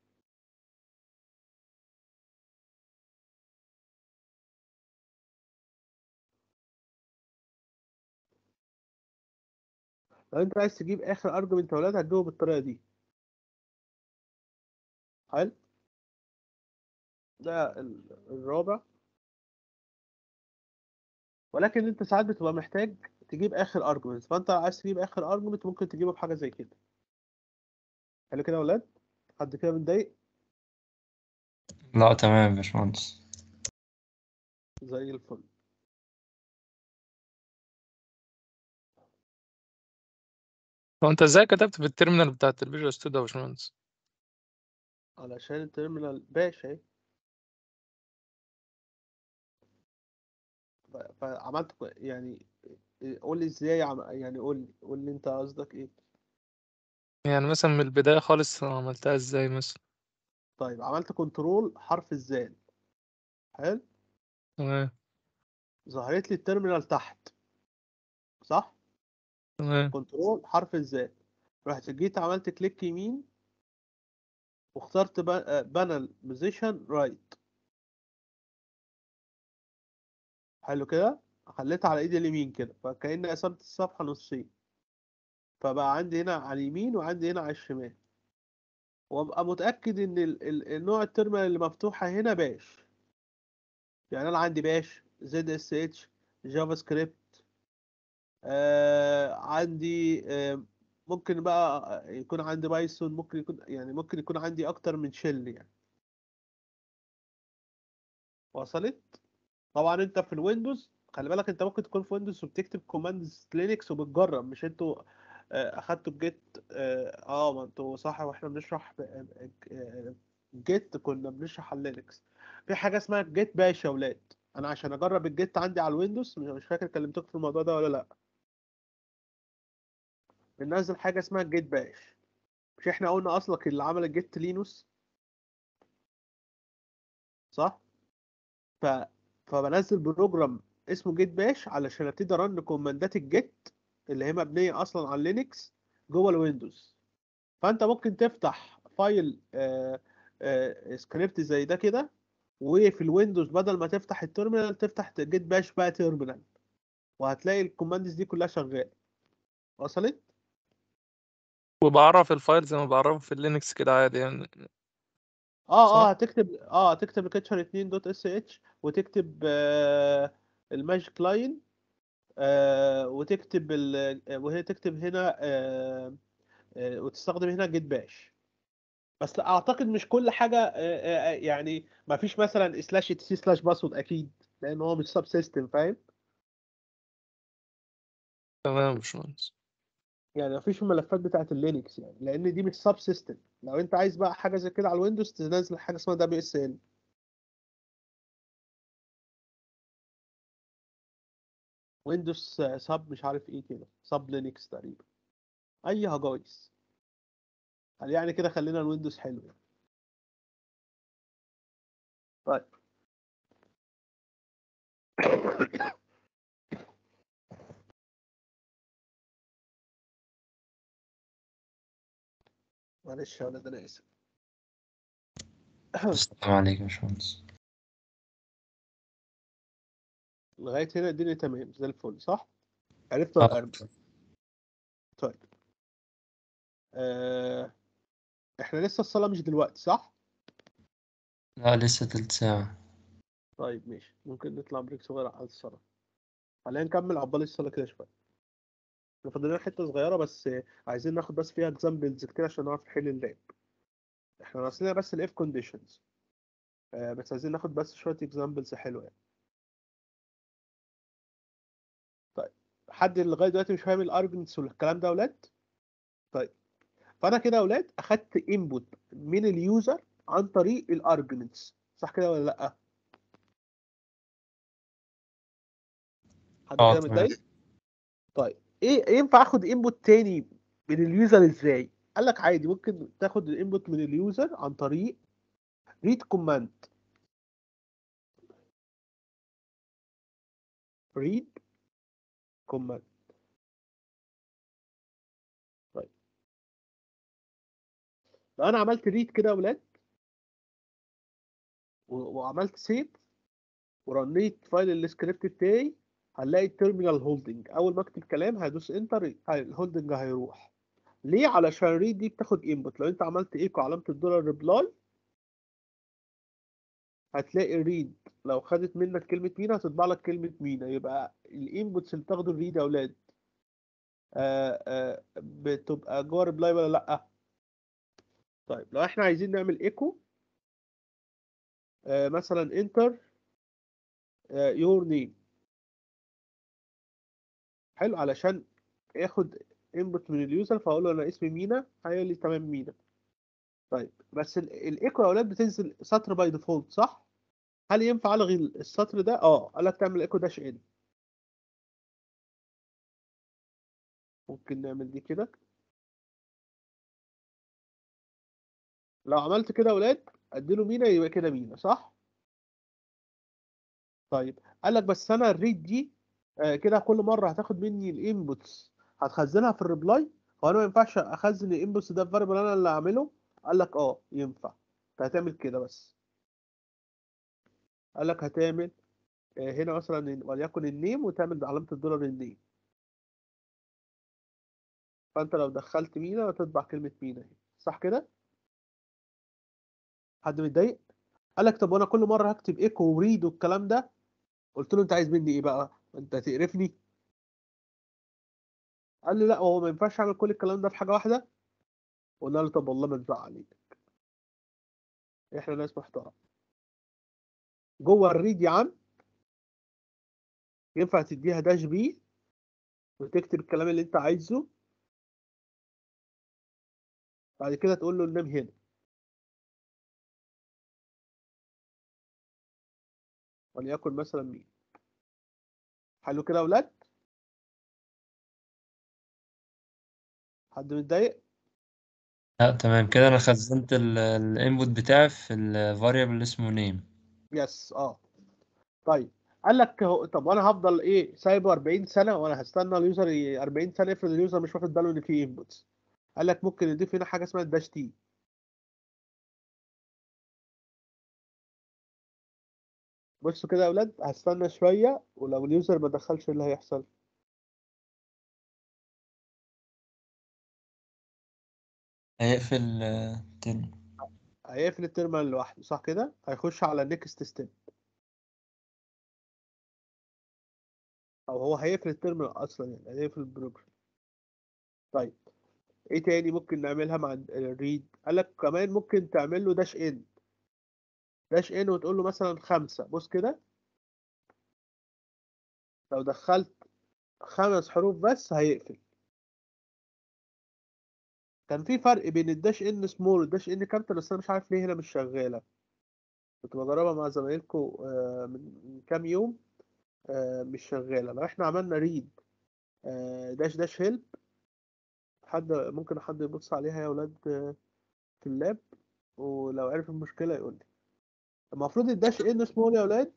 لو انت عايز تجيب اخر ارجمنت يا ولاد هتجيبه بالطريقة دي حلو ده ال- الرابع ولكن انت ساعات بتبقى محتاج تجيب اخر ارجمنت فانت عايز تجيب اخر ارجمنت ممكن تجيبه بحاجة زي كده حلو كده يا ولاد حد كده متضايق
لا تمام يا باشمهندس
زي الفل
هو انت ازاي كتبت في التيرمينال بتاعت الفيجوال ستوديو يا باشمهندس
علشان التيرمينال باشا اهي ف- فعملت كو- يعني إيه- قول لي ازاي عم... يعني قول لي قول لي انت قصدك ايه
يعني مثلا من البداية خالص عملتها ازاي مثلا
طيب عملت كنترول حرف الزال حلو
تمام
ظهرت لي التيرمينال تحت صح
تمام
كنترول حرف الزال رحت جيت عملت كليك يمين واخترت بانل بوزيشن رايت حلو كده خليتها على ايدي اليمين كده فكأني قسمت الصفحة نصين فبقى عندي هنا على اليمين وعندي هنا على الشمال وابقى متأكد ان ال- ال- النوع التيرمينال اللي مفتوحة هنا باش يعني انا عندي باش زد اس اتش جافا سكريبت آه عندي آه ممكن بقى يكون عندي بايثون ممكن يكون يعني ممكن يكون عندي اكتر من شيل يعني وصلت طبعا انت في الويندوز خلي بالك انت ممكن تكون في ويندوز وبتكتب كوماندز لينكس وبتجرب مش انتوا آه، اخدتوا الجيت اه آه، ما انتوا صح واحنا بنشرح جيت كنا بنشرح على لينكس في حاجه اسمها جيت باش يا ولاد انا عشان اجرب الجيت عندي على الويندوز مش مش فاكر كلمتكم في الموضوع ده ولا لا بننزل حاجه اسمها جيت باش مش احنا قلنا اصلك اللي عمل الجيت لينوس صح ف فبنزل بروجرام اسمه جيت باش علشان ابتدي ارن كوماندات الجيت اللي هي مبنيه اصلا على لينكس جوه الويندوز فانت ممكن تفتح فايل آه، آه، سكريبت زي ده كده وفي الويندوز بدل ما تفتح التيرمينال تفتح جيت باش بقى تيرمينال وهتلاقي الكوماندز دي كلها شغاله وصلت
وبعرف الفايل زي ما بعرفه في اللينكس كده عادي يعني
اه
صح؟
اه هتكتب اه هتكتب كاتشر 2 دوت اس اتش وتكتب آه الماجيك لاين آه وتكتب ال... وهي تكتب هنا آه آه وتستخدم هنا جيت باش بس اعتقد مش كل حاجه آه آه يعني ما فيش مثلا سلاش سي سلاش باسورد اكيد لان هو مش سب سيستم فاهم
تمام يا باشمهندس
يعني ما فيش الملفات بتاعت اللينكس يعني لان دي مش سب سيستم لو انت عايز بقى حاجه زي كده على الويندوز تنزل حاجه اسمها دبليو اس ال ويندوز سب مش عارف ايه كده سب لينكس تقريبا اي هجايز قال يعني كده خلينا الويندوز حلو يعني. طيب معلش يا ولد انا اسف
السلام عليكم يا باشمهندس
لغايه هنا الدنيا تمام زي الفل صح عرفت ولا
آه.
أربع؟ طيب آه... احنا لسه الصلاه مش دلوقتي صح
لا لسه تلت ساعة
طيب ماشي ممكن نطلع بريك صغير على الصلاه خلينا نكمل عقبال الصلاه كده شويه احنا فاضل لنا حته صغيره بس عايزين ناخد بس فيها اكزامبلز كتير عشان نعرف نحل اللاب احنا ناقصنا بس الاف كونديشنز بس عايزين ناخد بس شويه اكزامبلز حلوه يعني حد لغايه دلوقتي مش فاهم الارجمنتس والكلام ده يا ولاد طيب فانا كده يا ولاد اخدت انبوت من اليوزر عن طريق الارجمنتس صح كده ولا لا حد
اه
كده
تمام
متضايق طيب ايه ينفع اخد انبوت تاني من اليوزر ازاي قال لك عادي ممكن تاخد الانبوت من اليوزر عن طريق read command read command طيب لو انا عملت read كده يا ولاد و- وعملت سيف ورنيت فايل السكريبت بتاعي هنلاقي التيرمينال هولدنج اول ما اكتب كلام هدوس انتر الهولدنج هيروح ليه علشان ريد دي بتاخد انبوت لو انت عملت ايكو علامه الدولار ريبلاي هتلاقي ريد لو خدت منك كلمه مينا هتطبع لك كلمه مينا يبقى الانبوتس اللي بتاخده الريد يا اولاد آه آه بتبقى جوه ريبلاي ولا لا طيب لو احنا عايزين نعمل ايكو آه مثلا انتر يور نيم حلو علشان ياخد انبوت من اليوزر فاقول له انا اسمي مينا هيقول لي تمام مينا طيب بس ال- الايكو يا اولاد بتنزل سطر باي ديفولت صح هل ينفع الغي السطر ده اه قال لك تعمل ايكو داش ان ممكن نعمل دي كده لو عملت كده يا اولاد اديله مينا يبقى كده مينا صح طيب قال لك بس انا الريد دي آه، كده كل مره هتاخد مني الانبوتس هتخزنها في الريبلاي هو انا ما ينفعش اخزن الانبوتس ده في فاريبل انا اللي اعمله قال لك اه ينفع انت هتعمل كده بس قال لك هتعمل آه، هنا مثلا وليكن النيم وتعمل علامه الدولار النيم فانت لو دخلت مينا هتطبع كلمه مينا اهي صح كده حد متضايق قال لك طب وانا كل مره هكتب ايكو وريد والكلام ده قلت له انت عايز مني ايه بقى انت هتقرفني قال لي لا هو ما ينفعش اعمل كل الكلام ده في حاجه واحده قلنا له طب والله ما تزعل ايدك احنا ناس محترمه جوه الريد يا عم ينفع تديها داش بي وتكتب الكلام اللي انت عايزه بعد كده تقول له النام هنا وليكن مثلا مين حلو كده يا ولاد حد متضايق
لا تمام كده انا خزنت الانبوت بتاعي في الفاريبل اللي اسمه نيم
يس اه طيب قال لك هو- طب وانا هفضل ايه سايبه 40 سنه وانا هستنى اليوزر ي- 40 سنه افرض اليوزر مش واخد باله ان في انبوتس قال لك ممكن نضيف هنا حاجه اسمها الداش تي بصوا كده يا اولاد هستنى شويه ولو اليوزر ما دخلش ايه اللي هيحصل
هيقفل آه، الترم
هيقفل التيرمينال لوحده صح كده هيخش على نيكست ستيب او هو هيقفل التيرمينال اصلا يعني هيقفل البروجرام طيب ايه تاني ممكن نعملها مع الريد قال لك كمان ممكن تعمل له داش ان داش ان وتقول له مثلا خمسة بص كده لو دخلت خمس حروف بس هيقفل كان في فرق بين الداش ان سمول والداش ان كابيتال بس انا مش عارف ليه هنا مش شغاله كنت بجربها مع زمايلكم من من كام يوم آه، مش شغاله لو احنا عملنا ريد داش داش هيلب حد ممكن حد يبص عليها يا ولاد آه، في اللاب ولو عرف المشكله يقول لي المفروض الداش ان سمول يا ولاد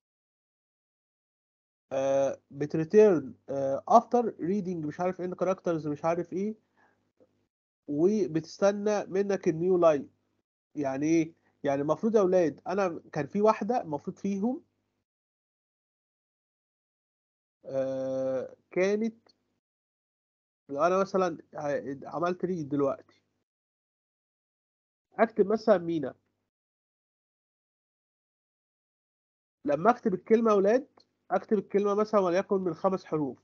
بتريتيرن افتر ريدنج مش عارف ان كاركترز مش عارف ايه وبتستنى منك النيو لاين يعني ايه يعني المفروض يا اولاد انا كان في واحده المفروض فيهم آه كانت لو انا مثلا ع- عملت ريد دلوقتي اكتب مثلا مينا لما اكتب الكلمه يا اولاد اكتب الكلمه مثلا وليكن من خمس حروف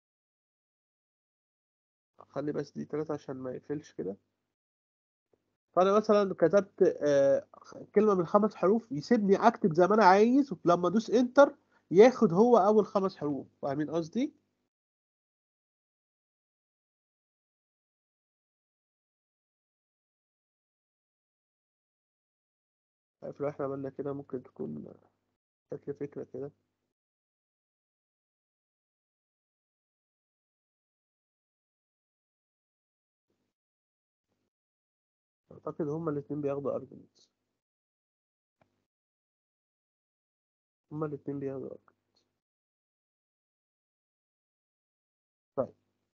خلي بس دي ثلاثة عشان ما يقفلش كده فانا مثلا كتبت آه، كلمه من خمس حروف يسيبني اكتب زي ما انا عايز ولما ادوس انتر ياخد هو اول خمس حروف فاهمين قصدي عارف لو احنا عملنا كده ممكن تكون شكل فكرة كده أعتقد هما الاتنين بياخدوا arguments هما الاتنين بياخدوا arguments طيب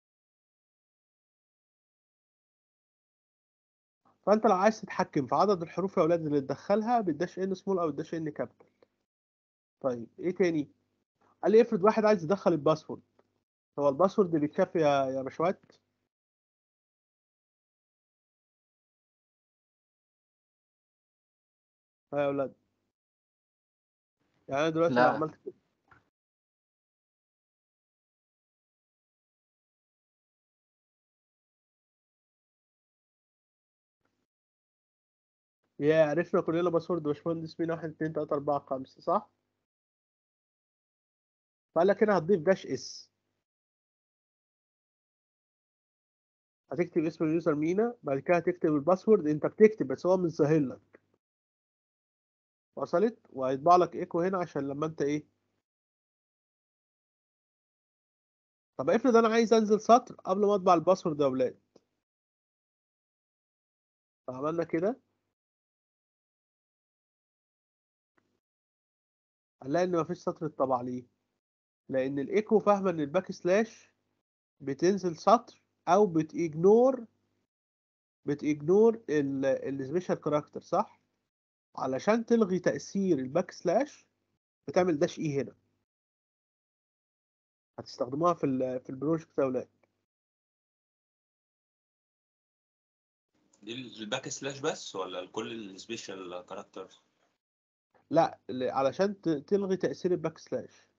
فأنت لو عايز تتحكم في عدد الحروف يا أولاد اللي تدخلها بالداش ان سمول أو الداش ان كابيتال طيب إيه تاني؟ قال لي افرض واحد عايز يدخل الباسورد هو الباسورد بيتشاف يا يا باشوات ها يا أولاد يعني أنا دلوقتي لو
لا.
عملت كده يا عرفنا كلنا باسورد باشمهندس مين واحد اتنين تلاتة أربعة خمسة صح؟ فقال لك هنا هتضيف داش اس هتكتب اسم اليوزر مينا بعد كده هتكتب الباسورد انت بتكتب بس هو مش ظاهر لك وصلت وهيطبع لك ايكو هنا عشان لما انت ايه طب افرض انا عايز انزل سطر قبل ما اطبع الباسورد يا اولاد فعملنا كده هنلاقي ان مفيش سطر اتطبع ليه لان الايكو فاهمه ان الباك سلاش بتنزل سطر او بتيجنور بتيجنور السبيشال كاركتر صح علشان تلغي تأثير الباك سلاش بتعمل داش اي هنا هتستخدموها في ال في البروجكت يا اولاد
دي الباك سلاش بس ولا لكل السبيشال كاركتر
لا ل- علشان ت- تلغي تأثير الباك سلاش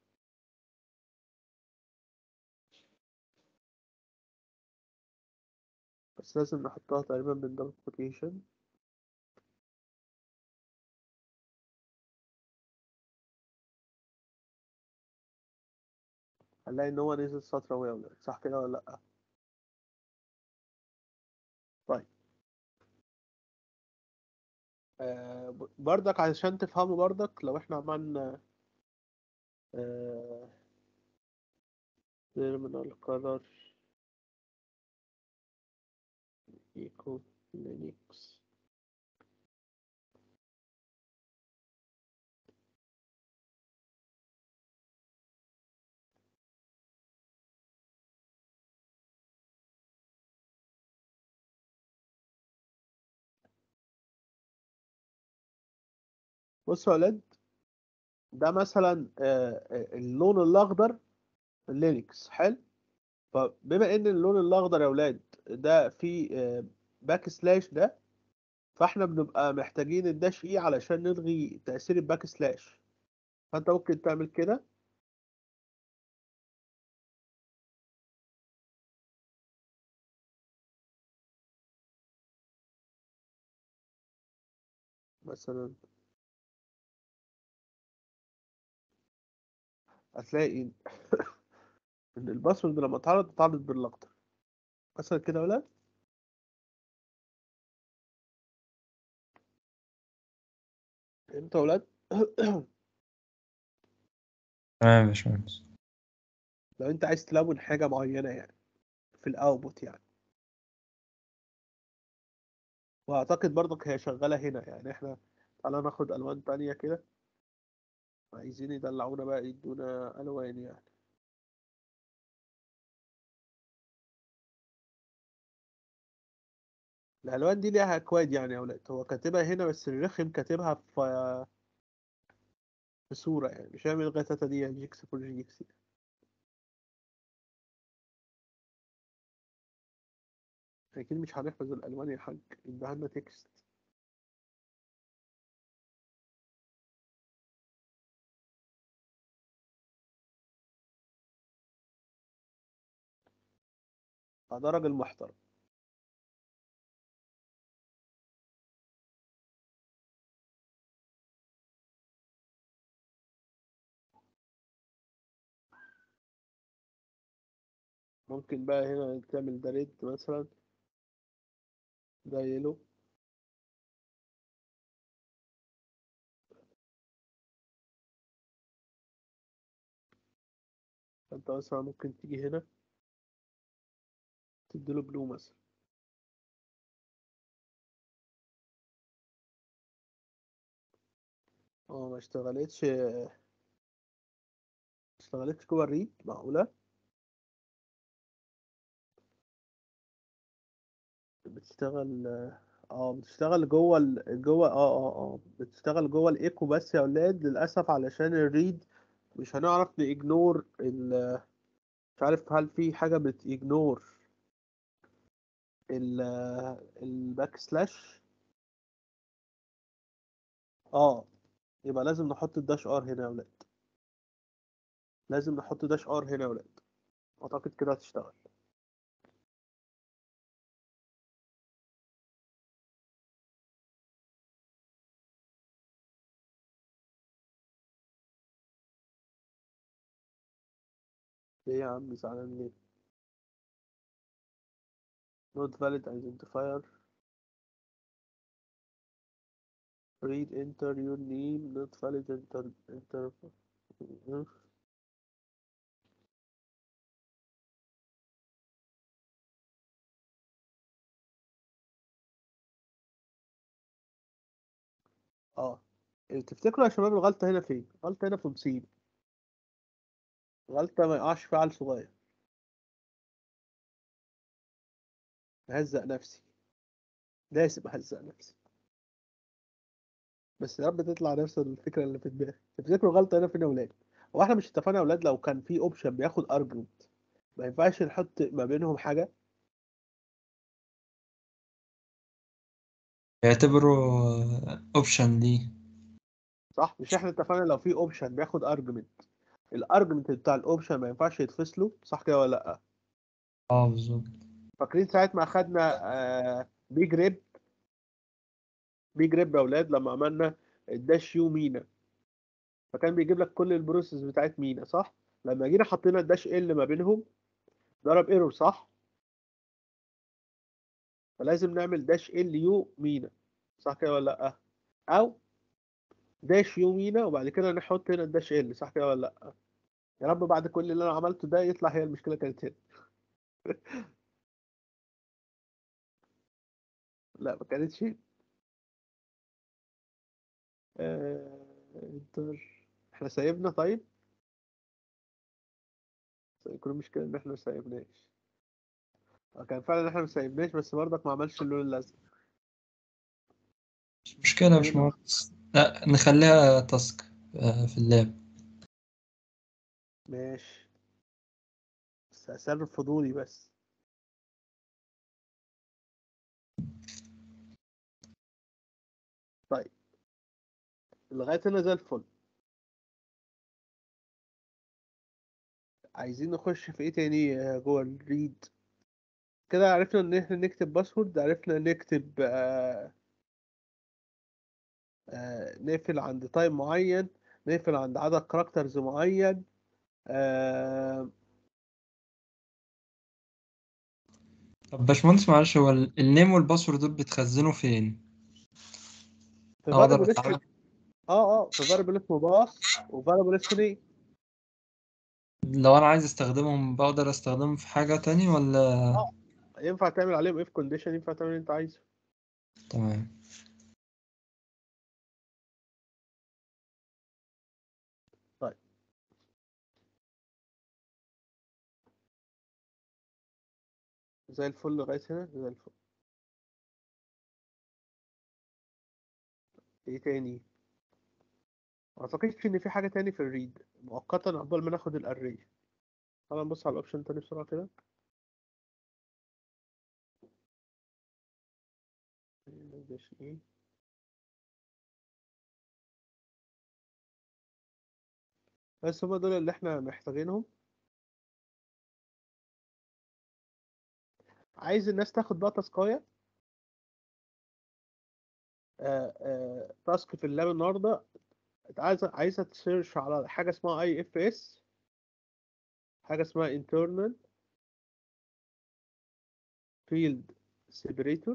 بس لازم نحطها تقريبا بالدبل كوتيشن هنلاقي ان هو نزل سطر اهو يا ولاد صح كده ولا لا طيب آه ب- برضك علشان تفهموا برضك لو احنا عملنا آه terminal color equal linux بصوا يا ولاد ده مثلا آه، آه، اللون الاخضر لينكس حلو فبما ان اللون الاخضر يا ولاد ده فيه باك سلاش ده فاحنا بنبقى محتاجين الداش اي علشان نلغي تأثير الباك سلاش فانت ممكن تعمل كده مثلا هتلاقي ان الباسورد لما اتعرض اتعرض بالاخضر مثلا كده ولا انت يا ولاد
تمام يا باشمهندس
لو انت عايز تلون حاجة معينة يعني في الاوتبوت يعني واعتقد برضك هي شغالة هنا يعني احنا تعالى ناخد الوان تانية كده عايزين يدلعونا بقى يدونا الوان يعني الالوان دي ليها اكواد يعني يا اولاد هو كاتبها هنا بس الرخم كاتبها في في صورة يعني مش هيعمل لغاية تاتا دي جيكس فور جيكس أكيد مش هنحفظ الألوان يا حاج يبقى لنا تكست ده راجل محترم ممكن بقى هنا تعمل ده ريد مثلا ده يلو فانت مثلا ممكن تيجي هنا تديله بلو مثلا اه ما اشتغلتش ما اشتغلتش جوه الريد معقولة بتشتغل اه بتشتغل جوه ال... جوه اه اه اه بتشتغل جوه الايكو بس يا اولاد للاسف علشان الريد مش هنعرف نيجنور ال مش عارف هل في حاجة بتيجنور ال الباك سلاش اه يبقى لازم نحط الداش ار هنا يا ولاد لازم نحط داش ار هنا يا ولاد اعتقد كده هتشتغل ليه يا عم زعلان ليه not valid identifier read enter your name not valid enter enter اه تفتكروا يا شباب الغلطة هنا فين؟ الغلطة هنا في مصيب غلطة ما يقعش فيها عيل صغير بهزق نفسي لازم بهزق نفسي بس يا رب تطلع نفس الفكرة اللي في دماغي تفتكروا غلطة هنا فين يا ولاد؟ هو احنا مش اتفقنا يا ولاد لو كان في اوبشن بياخد ارجمنت ما ينفعش نحط ما بينهم حاجة
يعتبروا اوبشن ليه
صح مش احنا اتفقنا لو في اوبشن بياخد ارجمنت الارجمنت بتاع الاوبشن ما ينفعش يتفصلوا صح كده ولا لا
اه بالظبط
فاكرين ساعة ما اخدنا بي جريب بي جريب يا اولاد لما عملنا الداش يو مينا فكان بيجيب لك كل البروسيس بتاعت مينا صح لما جينا حطينا الداش ال ما بينهم ضرب ايرور صح فلازم نعمل داش ال يو مينا صح كده ولا لا او داش يو مينا وبعد كده نحط هنا الداش ال صح كده ولا لا يا رب بعد كل اللي انا عملته ده يطلع هي المشكله كانت هنا لا ما كانتش هنا آه... انتر احنا سايبنا طيب يكون المشكله ان احنا ما سايبناش كان فعلا احنا ما سايبناش بس برضك ما عملش اللون الازرق
مش مشكلة مش مهندس لا نخليها تاسك آه، في اللاب
ماشي بس اسر فضولي بس طيب لغايه هنا زي الفل عايزين نخش في ايه تاني آه، جوه الريد كده عرفنا ان احنا نكتب باسورد عرفنا نكتب آه آه نقفل عند تايم معين نقفل عند عدد كاركترز معين آه
طب باشمهندس معلش هو ال- النيم والباسورد دول بتخزنوا فين؟
في
اقدر
فاريبل
اتعامل
اسمه اه اه في فاريبل اسمه باص وفاريبل اسمه نيم
لو انا عايز استخدمهم بقدر استخدمهم في حاجة تاني ولا
اه ينفع تعمل عليهم اف كونديشن ينفع تعمل اللي انت عايزه
تمام
زي الفل لغايه هنا زي الفل ايه تاني ما اعتقدش ان في حاجه تاني في الريد مؤقتا قبل ما ناخد الاري تعالى نبص على الاوبشن تاني بسرعه كده داش ايه بس هما دول اللي احنا محتاجينهم عايز الناس تاخد بقى تاسكايه آه آه تاسك في اللاب النهارده عايزه عايزه تسيرش على حاجه اسمها اي اف اس حاجه اسمها internal field separator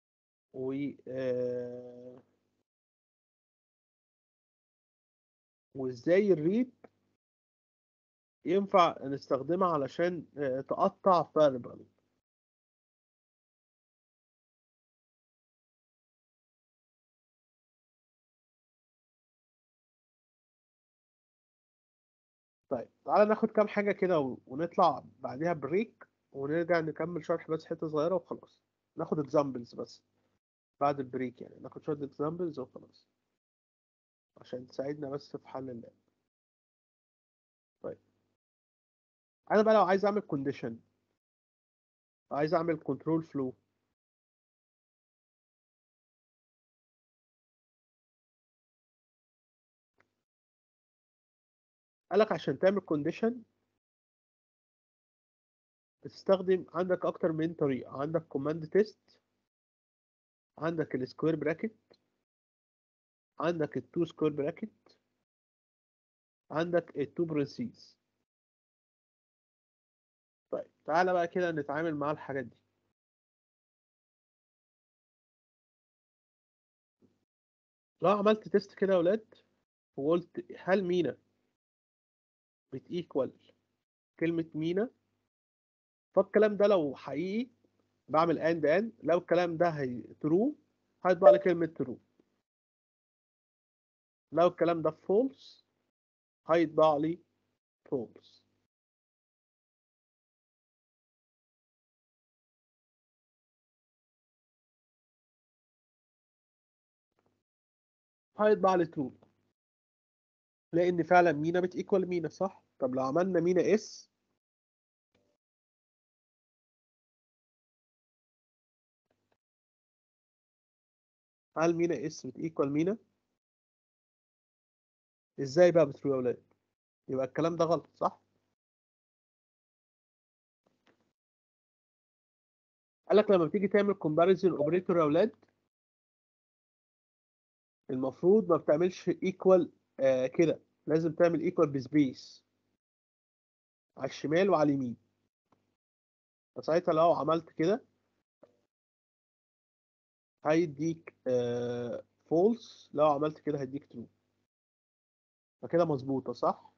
و آه، وازاي الريد ينفع نستخدمها علشان آه، تقطع variable طيب تعالى ناخد كام حاجة كده و- ونطلع بعديها بريك ونرجع نكمل شرح بس حتة صغيرة وخلاص ناخد examples بس بعد البريك يعني ناخد شوية examples وخلاص عشان تساعدنا بس في حل اللعب طيب انا بقى لو عايز اعمل condition عايز اعمل control flow قالك عشان تعمل condition بتستخدم عندك اكتر من طريقة عندك command test عندك السكوير براكت عندك التو سكوير براكت عندك التو برنسيز طيب تعالى بقى كده نتعامل مع الحاجات دي لو عملت تيست كده يا ولاد وقلت هل مينا بتيكوال كلمة مينا فالكلام ده لو حقيقي بعمل اند اند لو الكلام ده هي ترو هيطبع لي كلمة ترو لو الكلام ده فولس هيطبع لي فولس هيطبع لي ترو لان فعلا مينا بتيكوال مينا صح طب لو عملنا مينا اس هل مينا اس بتيكوال مينا ازاي بقى بترو يا ولاد يبقى الكلام ده غلط صح قالك لما بتيجي تعمل كومباريزون اوبريتور يا ولاد المفروض ما بتعملش ايكوال آه كده لازم تعمل ايكوال بسبيس على الشمال وعلى اليمين فساعتها لو عملت كده هيديك آه فولس لو عملت كده هيديك ترو فكده مظبوطة صح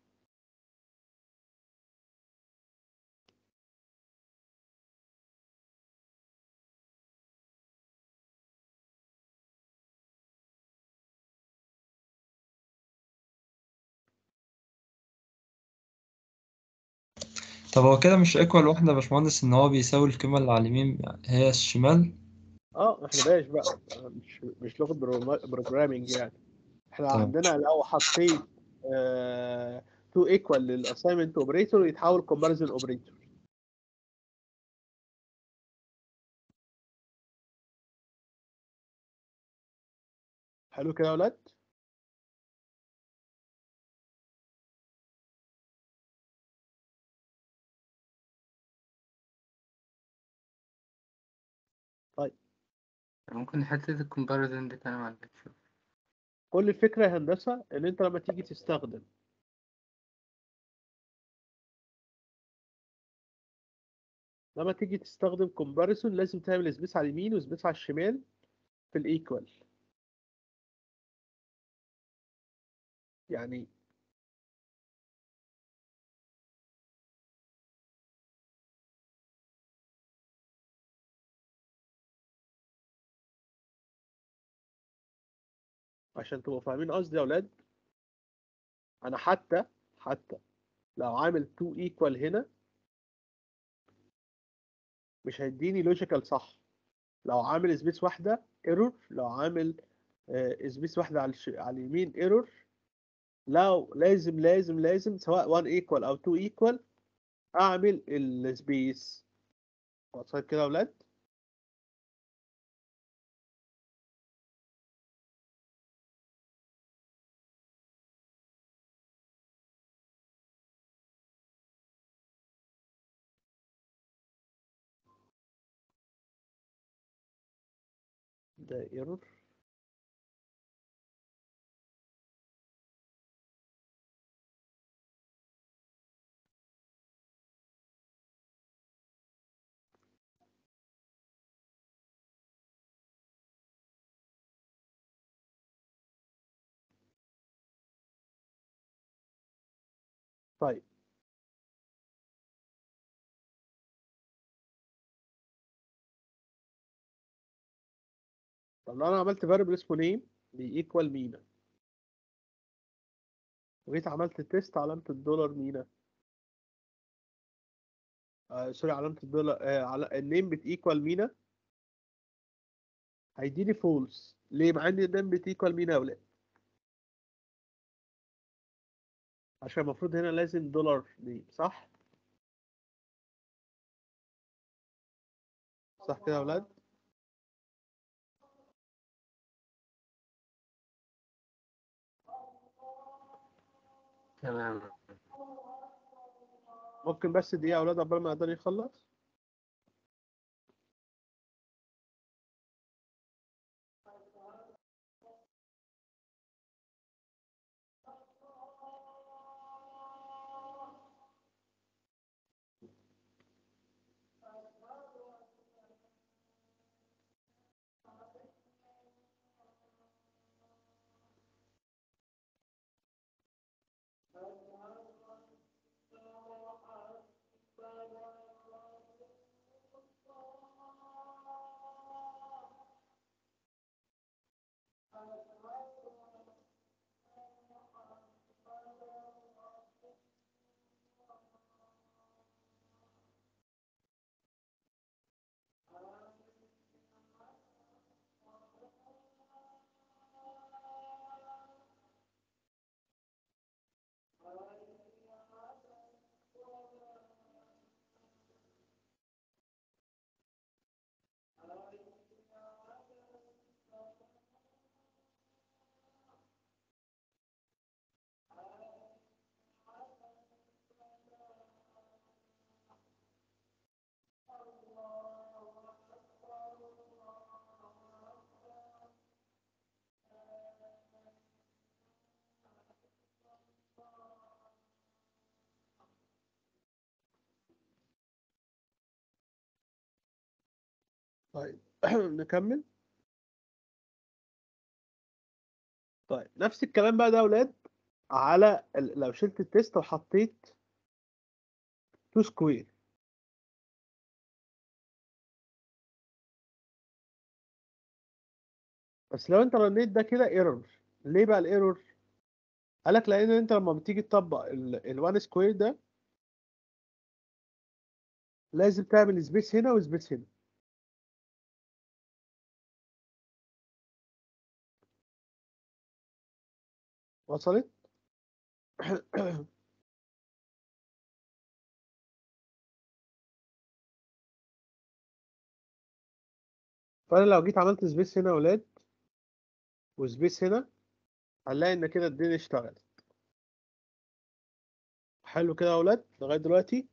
طب هو كده مش ايكوال واحدة يا باشمهندس ان هو بيساوي القيمة اللي على اليمين هي الشمال
اه احنا باش بقى آه، مش مش لغة بروجرامينج يعني احنا
تمام.
عندنا لو حطيت تو ايكوال للاساينمنت اوبريتور يتحول كومباريزون اوبريتور حلو كده يا ولاد
ممكن حتة الكومباريزون دي كان ما عندكش
كل الفكرة يا هندسة ان انت لما تيجي تستخدم لما تيجي تستخدم كومباريسون لازم تعمل سبيس على اليمين وسبيس على الشمال في الايكوال يعني عشان تبقوا فاهمين قصدي يا اولاد انا حتى حتى لو عامل 2 ايكوال هنا مش هيديني لوجيكال صح لو عامل سبيس واحده ايرور لو عامل سبيس واحده على الش... على اليمين ايرور لو لازم لازم لازم سواء 1 ايكوال او 2 ايكوال اعمل السبيس وصلت كده يا اولاد ده ايرور طيب طب لو انا عملت variable اسمه name بيكوال مينا وجيت عملت تيست علامة الدولار مينا آه سوري علامة الدولار آه على النيم بتيكوال مينا هيديني فولس ليه مع ان النيم بتيكوال مينا يا ولاد عشان المفروض هنا لازم دولار نيم صح صح كده يا ولاد
تمام
ممكن بس دقيقة يا ولاد قبل ما يقدر يخلص طيب نكمل طيب نفس الكلام بقى ده يا ولاد على ال- لو شلت التيست وحطيت تو سكوير بس لو انت رنيت ده كده ايرور ليه بقى الايرور قالك لان انت لما بتيجي تطبق ال1 سكوير ده لازم تعمل سبيس هنا وسبيس هنا وصلت فانا لو جيت عملت سبيس هنا يا ولاد وسبيس هنا هنلاقي ان كده الدنيا اشتغلت حلو كده يا ولاد لغايه دلوقتي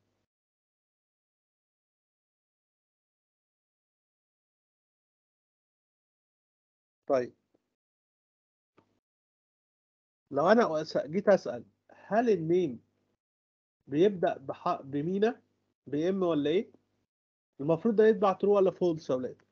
طيب لو انا أس- جيت اسال هل النيم بيبدا بح... بمينا بام ولا ايه المفروض ده يطبع ترو ولا فولس يا ولاد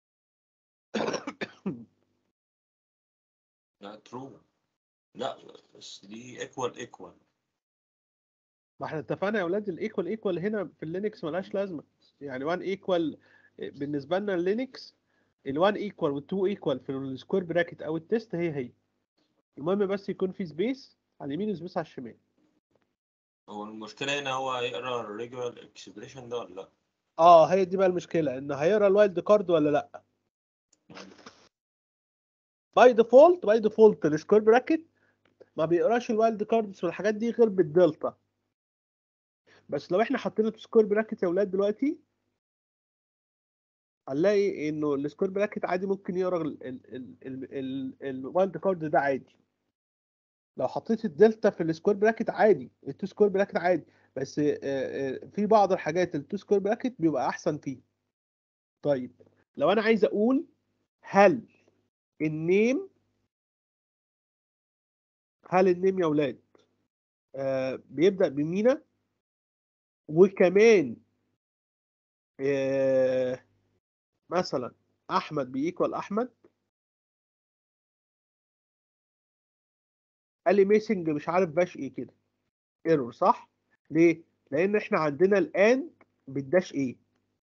لا ترو لا بس دي ايكوال ايكوال
ما احنا اتفقنا يا ولاد الايكوال ايكوال هنا في اللينكس ملهاش لازمه يعني 1 ايكوال بالنسبه لنا اللينكس ال1 ايكوال وال2 ايكوال في السكوير براكت او التيست هي هي المهم بس يكون في سبيس على اليمين وسبيس على الشمال
هو المشكلة هنا هو يقرا الريجولار اكسبريشن ده ولا لا
اه هي دي بقى المشكله ان هيقرا الوايلد كارد ولا لا باي ديفولت باي ديفولت السكوير براكت ما بيقراش الوايلد كاردز والحاجات دي غير بالدلتا بس لو احنا حطينا سكوير براكت يا ولاد دلوقتي هنلاقي انه السكوير براكت عادي ممكن يقرا الوايلد كارد ده عادي لو حطيت الدلتا في السكوير براكت عادي التو سكوير براكت عادي بس آه، آه، في بعض الحاجات التو سكوير براكت بيبقى احسن فيه طيب لو انا عايز اقول هل النيم هل النيم يا ولاد آه بيبدأ بمينا وكمان آه مثلا احمد بيكوال احمد قال لي ميسنج مش عارف باش ايه كده ايرور صح ليه لان احنا عندنا الاند بالداش ايه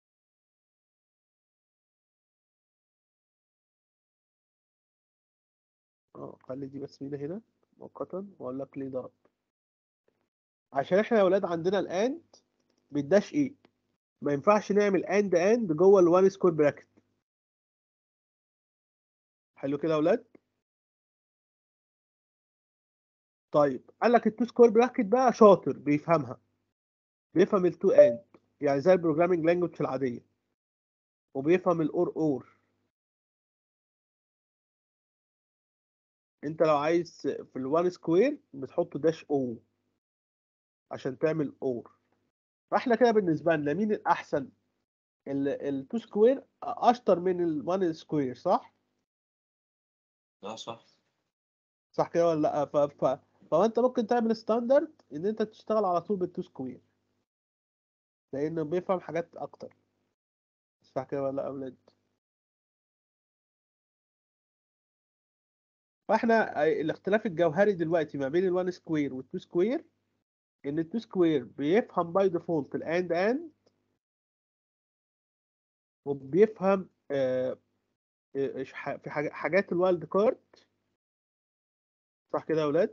اه خلي دي بس مينا هنا مؤقتا واقول لك ليه ضرب عشان احنا يا اولاد عندنا الاند بالداش ايه ما ينفعش نعمل اند اند جوه الوان سكوير براكت حلو كده يا اولاد طيب قال لك التو سكوير براكت بقى شاطر بيفهمها بيفهم التو اند يعني زي البروجرامينج لانجوج العاديه وبيفهم الاور اور انت لو عايز في الوان سكوير بتحط داش او عشان تعمل اور فاحنا كده بالنسبه لنا مين الاحسن التو سكوير اشطر من الوان سكوير صح
اه صح
صح كده ولا لا ف... ف... فانت ممكن تعمل ستاندرد ان انت تشتغل على طول بالتو سكوير لانه بيفهم حاجات اكتر صح كده ولا لا يا اولاد فاحنا الاختلاف الجوهري دلوقتي ما بين الوان سكوير والتو سكوير ان التو سكوير بيفهم باي ديفولت الاند اند وبيفهم آه، آه، ح- في حاجة- حاجات الوايلد كارد صح كده يا اولاد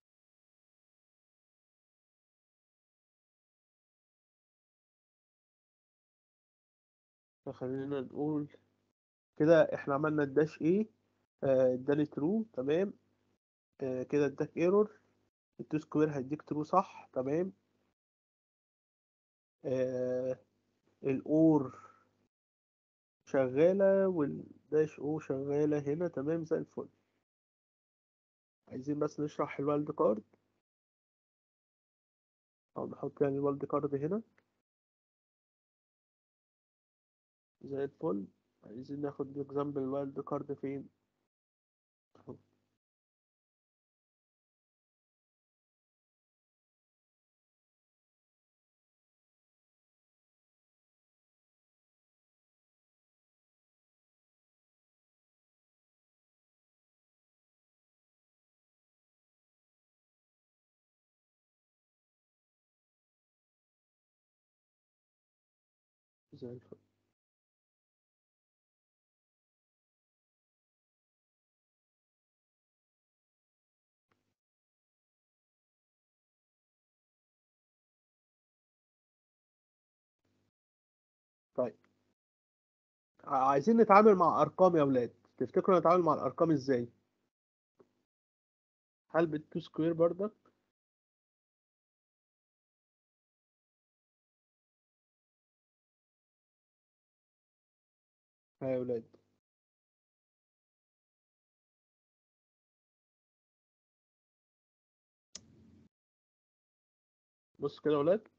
فخلينا نقول كده احنا عملنا الداش ايه آه، اداني ترو تمام آه، كده اداك ايرور التو سكوير هيديك ترو صح تمام آه، الاور شغالة والداش او شغالة هنا تمام زي الفل عايزين بس نشرح الوالد كارد او نحط يعني الوالد كارد هنا زي الفل عايزين ناخد اكزامبل الوالد كارد فين أهو. زي الفل طيب ع- عايزين نتعامل مع ارقام يا اولاد تفتكروا نتعامل مع الارقام ازاي هل بالتو سكوير برضك ها يا اولاد بص كده يا اولاد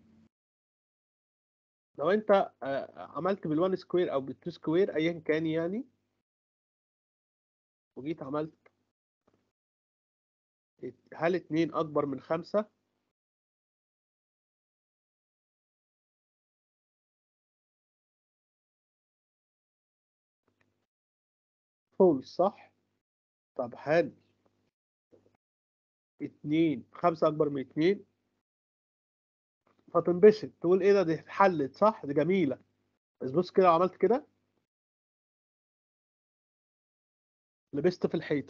لو انت آه، عملت بالوان سكوير او بالتو سكوير ايا كان يعني وجيت عملت ات- هل اتنين اكبر من خمسة فولس صح طب هل اتنين خمسة اكبر من اتنين فتنبسط تقول ايه ده دي اتحلت صح دي جميلة بس بص كده لو عملت كده لبست في الحيطة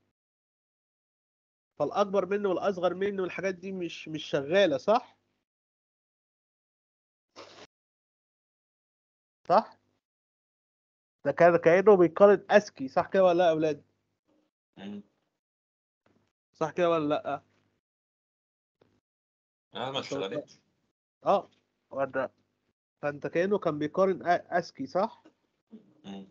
فالأكبر منه والأصغر منه والحاجات دي مش مش شغالة صح؟ صح؟ ده كده كأنه بيقارن أسكي صح كده ولا لا يا أولاد؟
مم.
صح كده ولا لأ؟
اه ما اشتغلتش
اه وده فأنت كأنه كان بيقارن أ- أسكي صح؟
مم.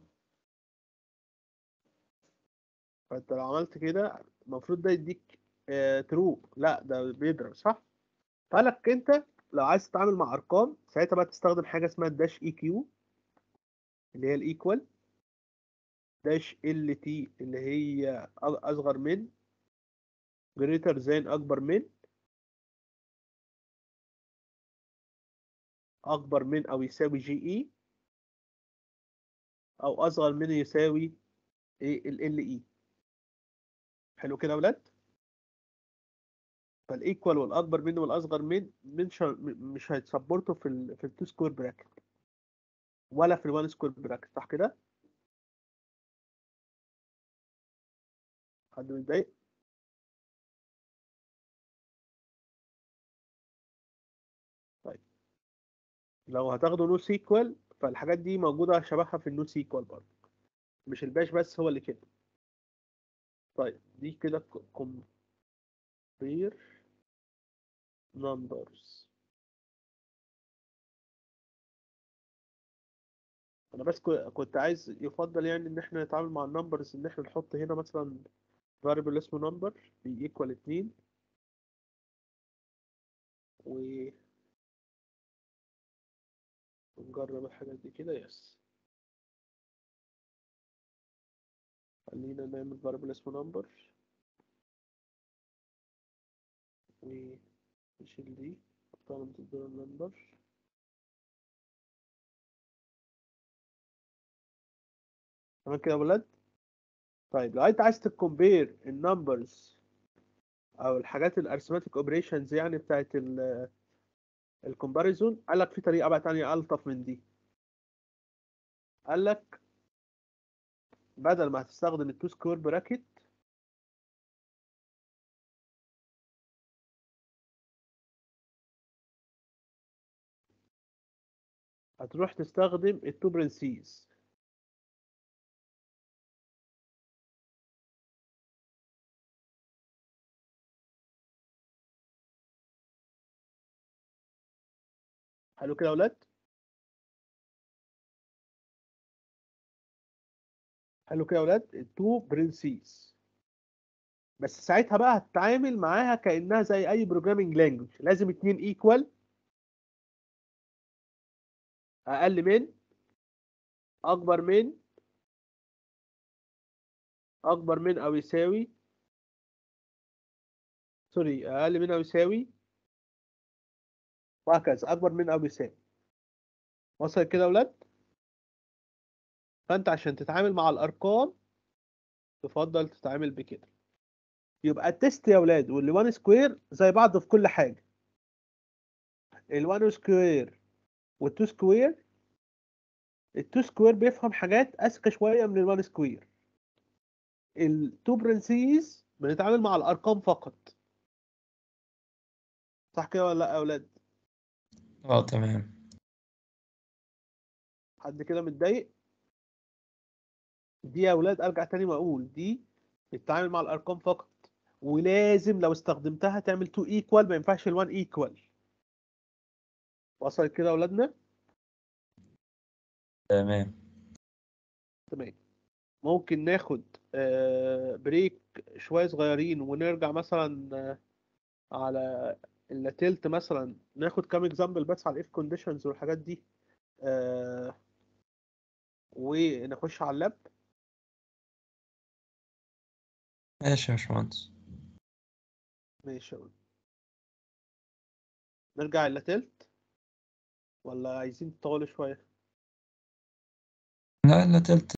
فأنت لو عملت كده المفروض ده يديك آه ترو لا ده بيضرب صح؟ فقالك أنت لو عايز تتعامل مع أرقام ساعتها بقى تستخدم حاجة اسمها الداش اي كيو اللي هي الايكوال داش ال تي اللي هي أ- اصغر من greater than اكبر من اكبر من او يساوي جي اي او اصغر من يساوي ايه ال ال اي حلو كده يا ولاد فالايكوال والاكبر منه والاصغر من مش مش هيتسبورتوا في ال في التو سكوير براكت ولا في الوان سكوير براكت صح كده حد متضايق طيب لو هتاخدوا نو سيكوال فالحاجات دي موجودة شبهها في النو سيكوال برضه مش الباش بس هو اللي كده طيب دي كده compare numbers انا بس كو- كنت عايز يفضل يعني ان احنا نتعامل مع النمبرز ان احنا نحط هنا مثلا variable اسمه number بيكوال اتنين و نجرب الحاجات دي كده يس خلينا نعمل variable اسمه number ونشيل دي نحطها من تدور النمبر تمام كده يا ولاد طيب لو انت عايز تكمبير النمبرز او الحاجات الارثماتيك اوبريشنز يعني بتاعت الكومباريزون قال لك في طريقه بقى تانية الطف من دي قال لك بدل ما هتستخدم التو سكوير براكت هتروح تستخدم التو برنسيز حلو كده يا ولاد حلو كده يا ولاد التو برنسيز بس ساعتها بقى هتتعامل معاها كأنها زي أي بروجرامينج لانجوج لازم اتنين ايكوال أقل من أكبر من أكبر من أو يساوي سوري أقل من أو يساوي وهكذا أكبر من أو يساوي وصل كده يا ولاد فأنت عشان تتعامل مع الأرقام تفضل تتعامل بكده يبقى التست يا ولاد واللي 1 سكوير زي بعض في كل حاجة ال 1 سكوير وال 2 سكوير ال 2 سكوير بيفهم حاجات أذكى شوية من ال 1 سكوير ال 2 برنسيز بنتعامل مع الأرقام فقط صح كده ولا لا يا ولاد؟
اه تمام
حد كده متضايق؟ دي يا ولاد أرجع تاني وأقول دي بتتعامل مع الأرقام فقط ولازم لو استخدمتها تعمل 2 ايكوال ما ينفعش ال 1 ايكوال وصل كده يا ولادنا؟
تمام
تمام ممكن ناخد آه، بريك شوية صغيرين ونرجع مثلا آه، على التلت مثلا ناخد كام اكزامبل بس على الاف كونديشنز والحاجات دي آه، ونخش على اللاب
ماشي يا باشمهندس
ماشي يا ولد. نرجع إلى تلت ولا عايزين تطولوا شوية
لا لا تلت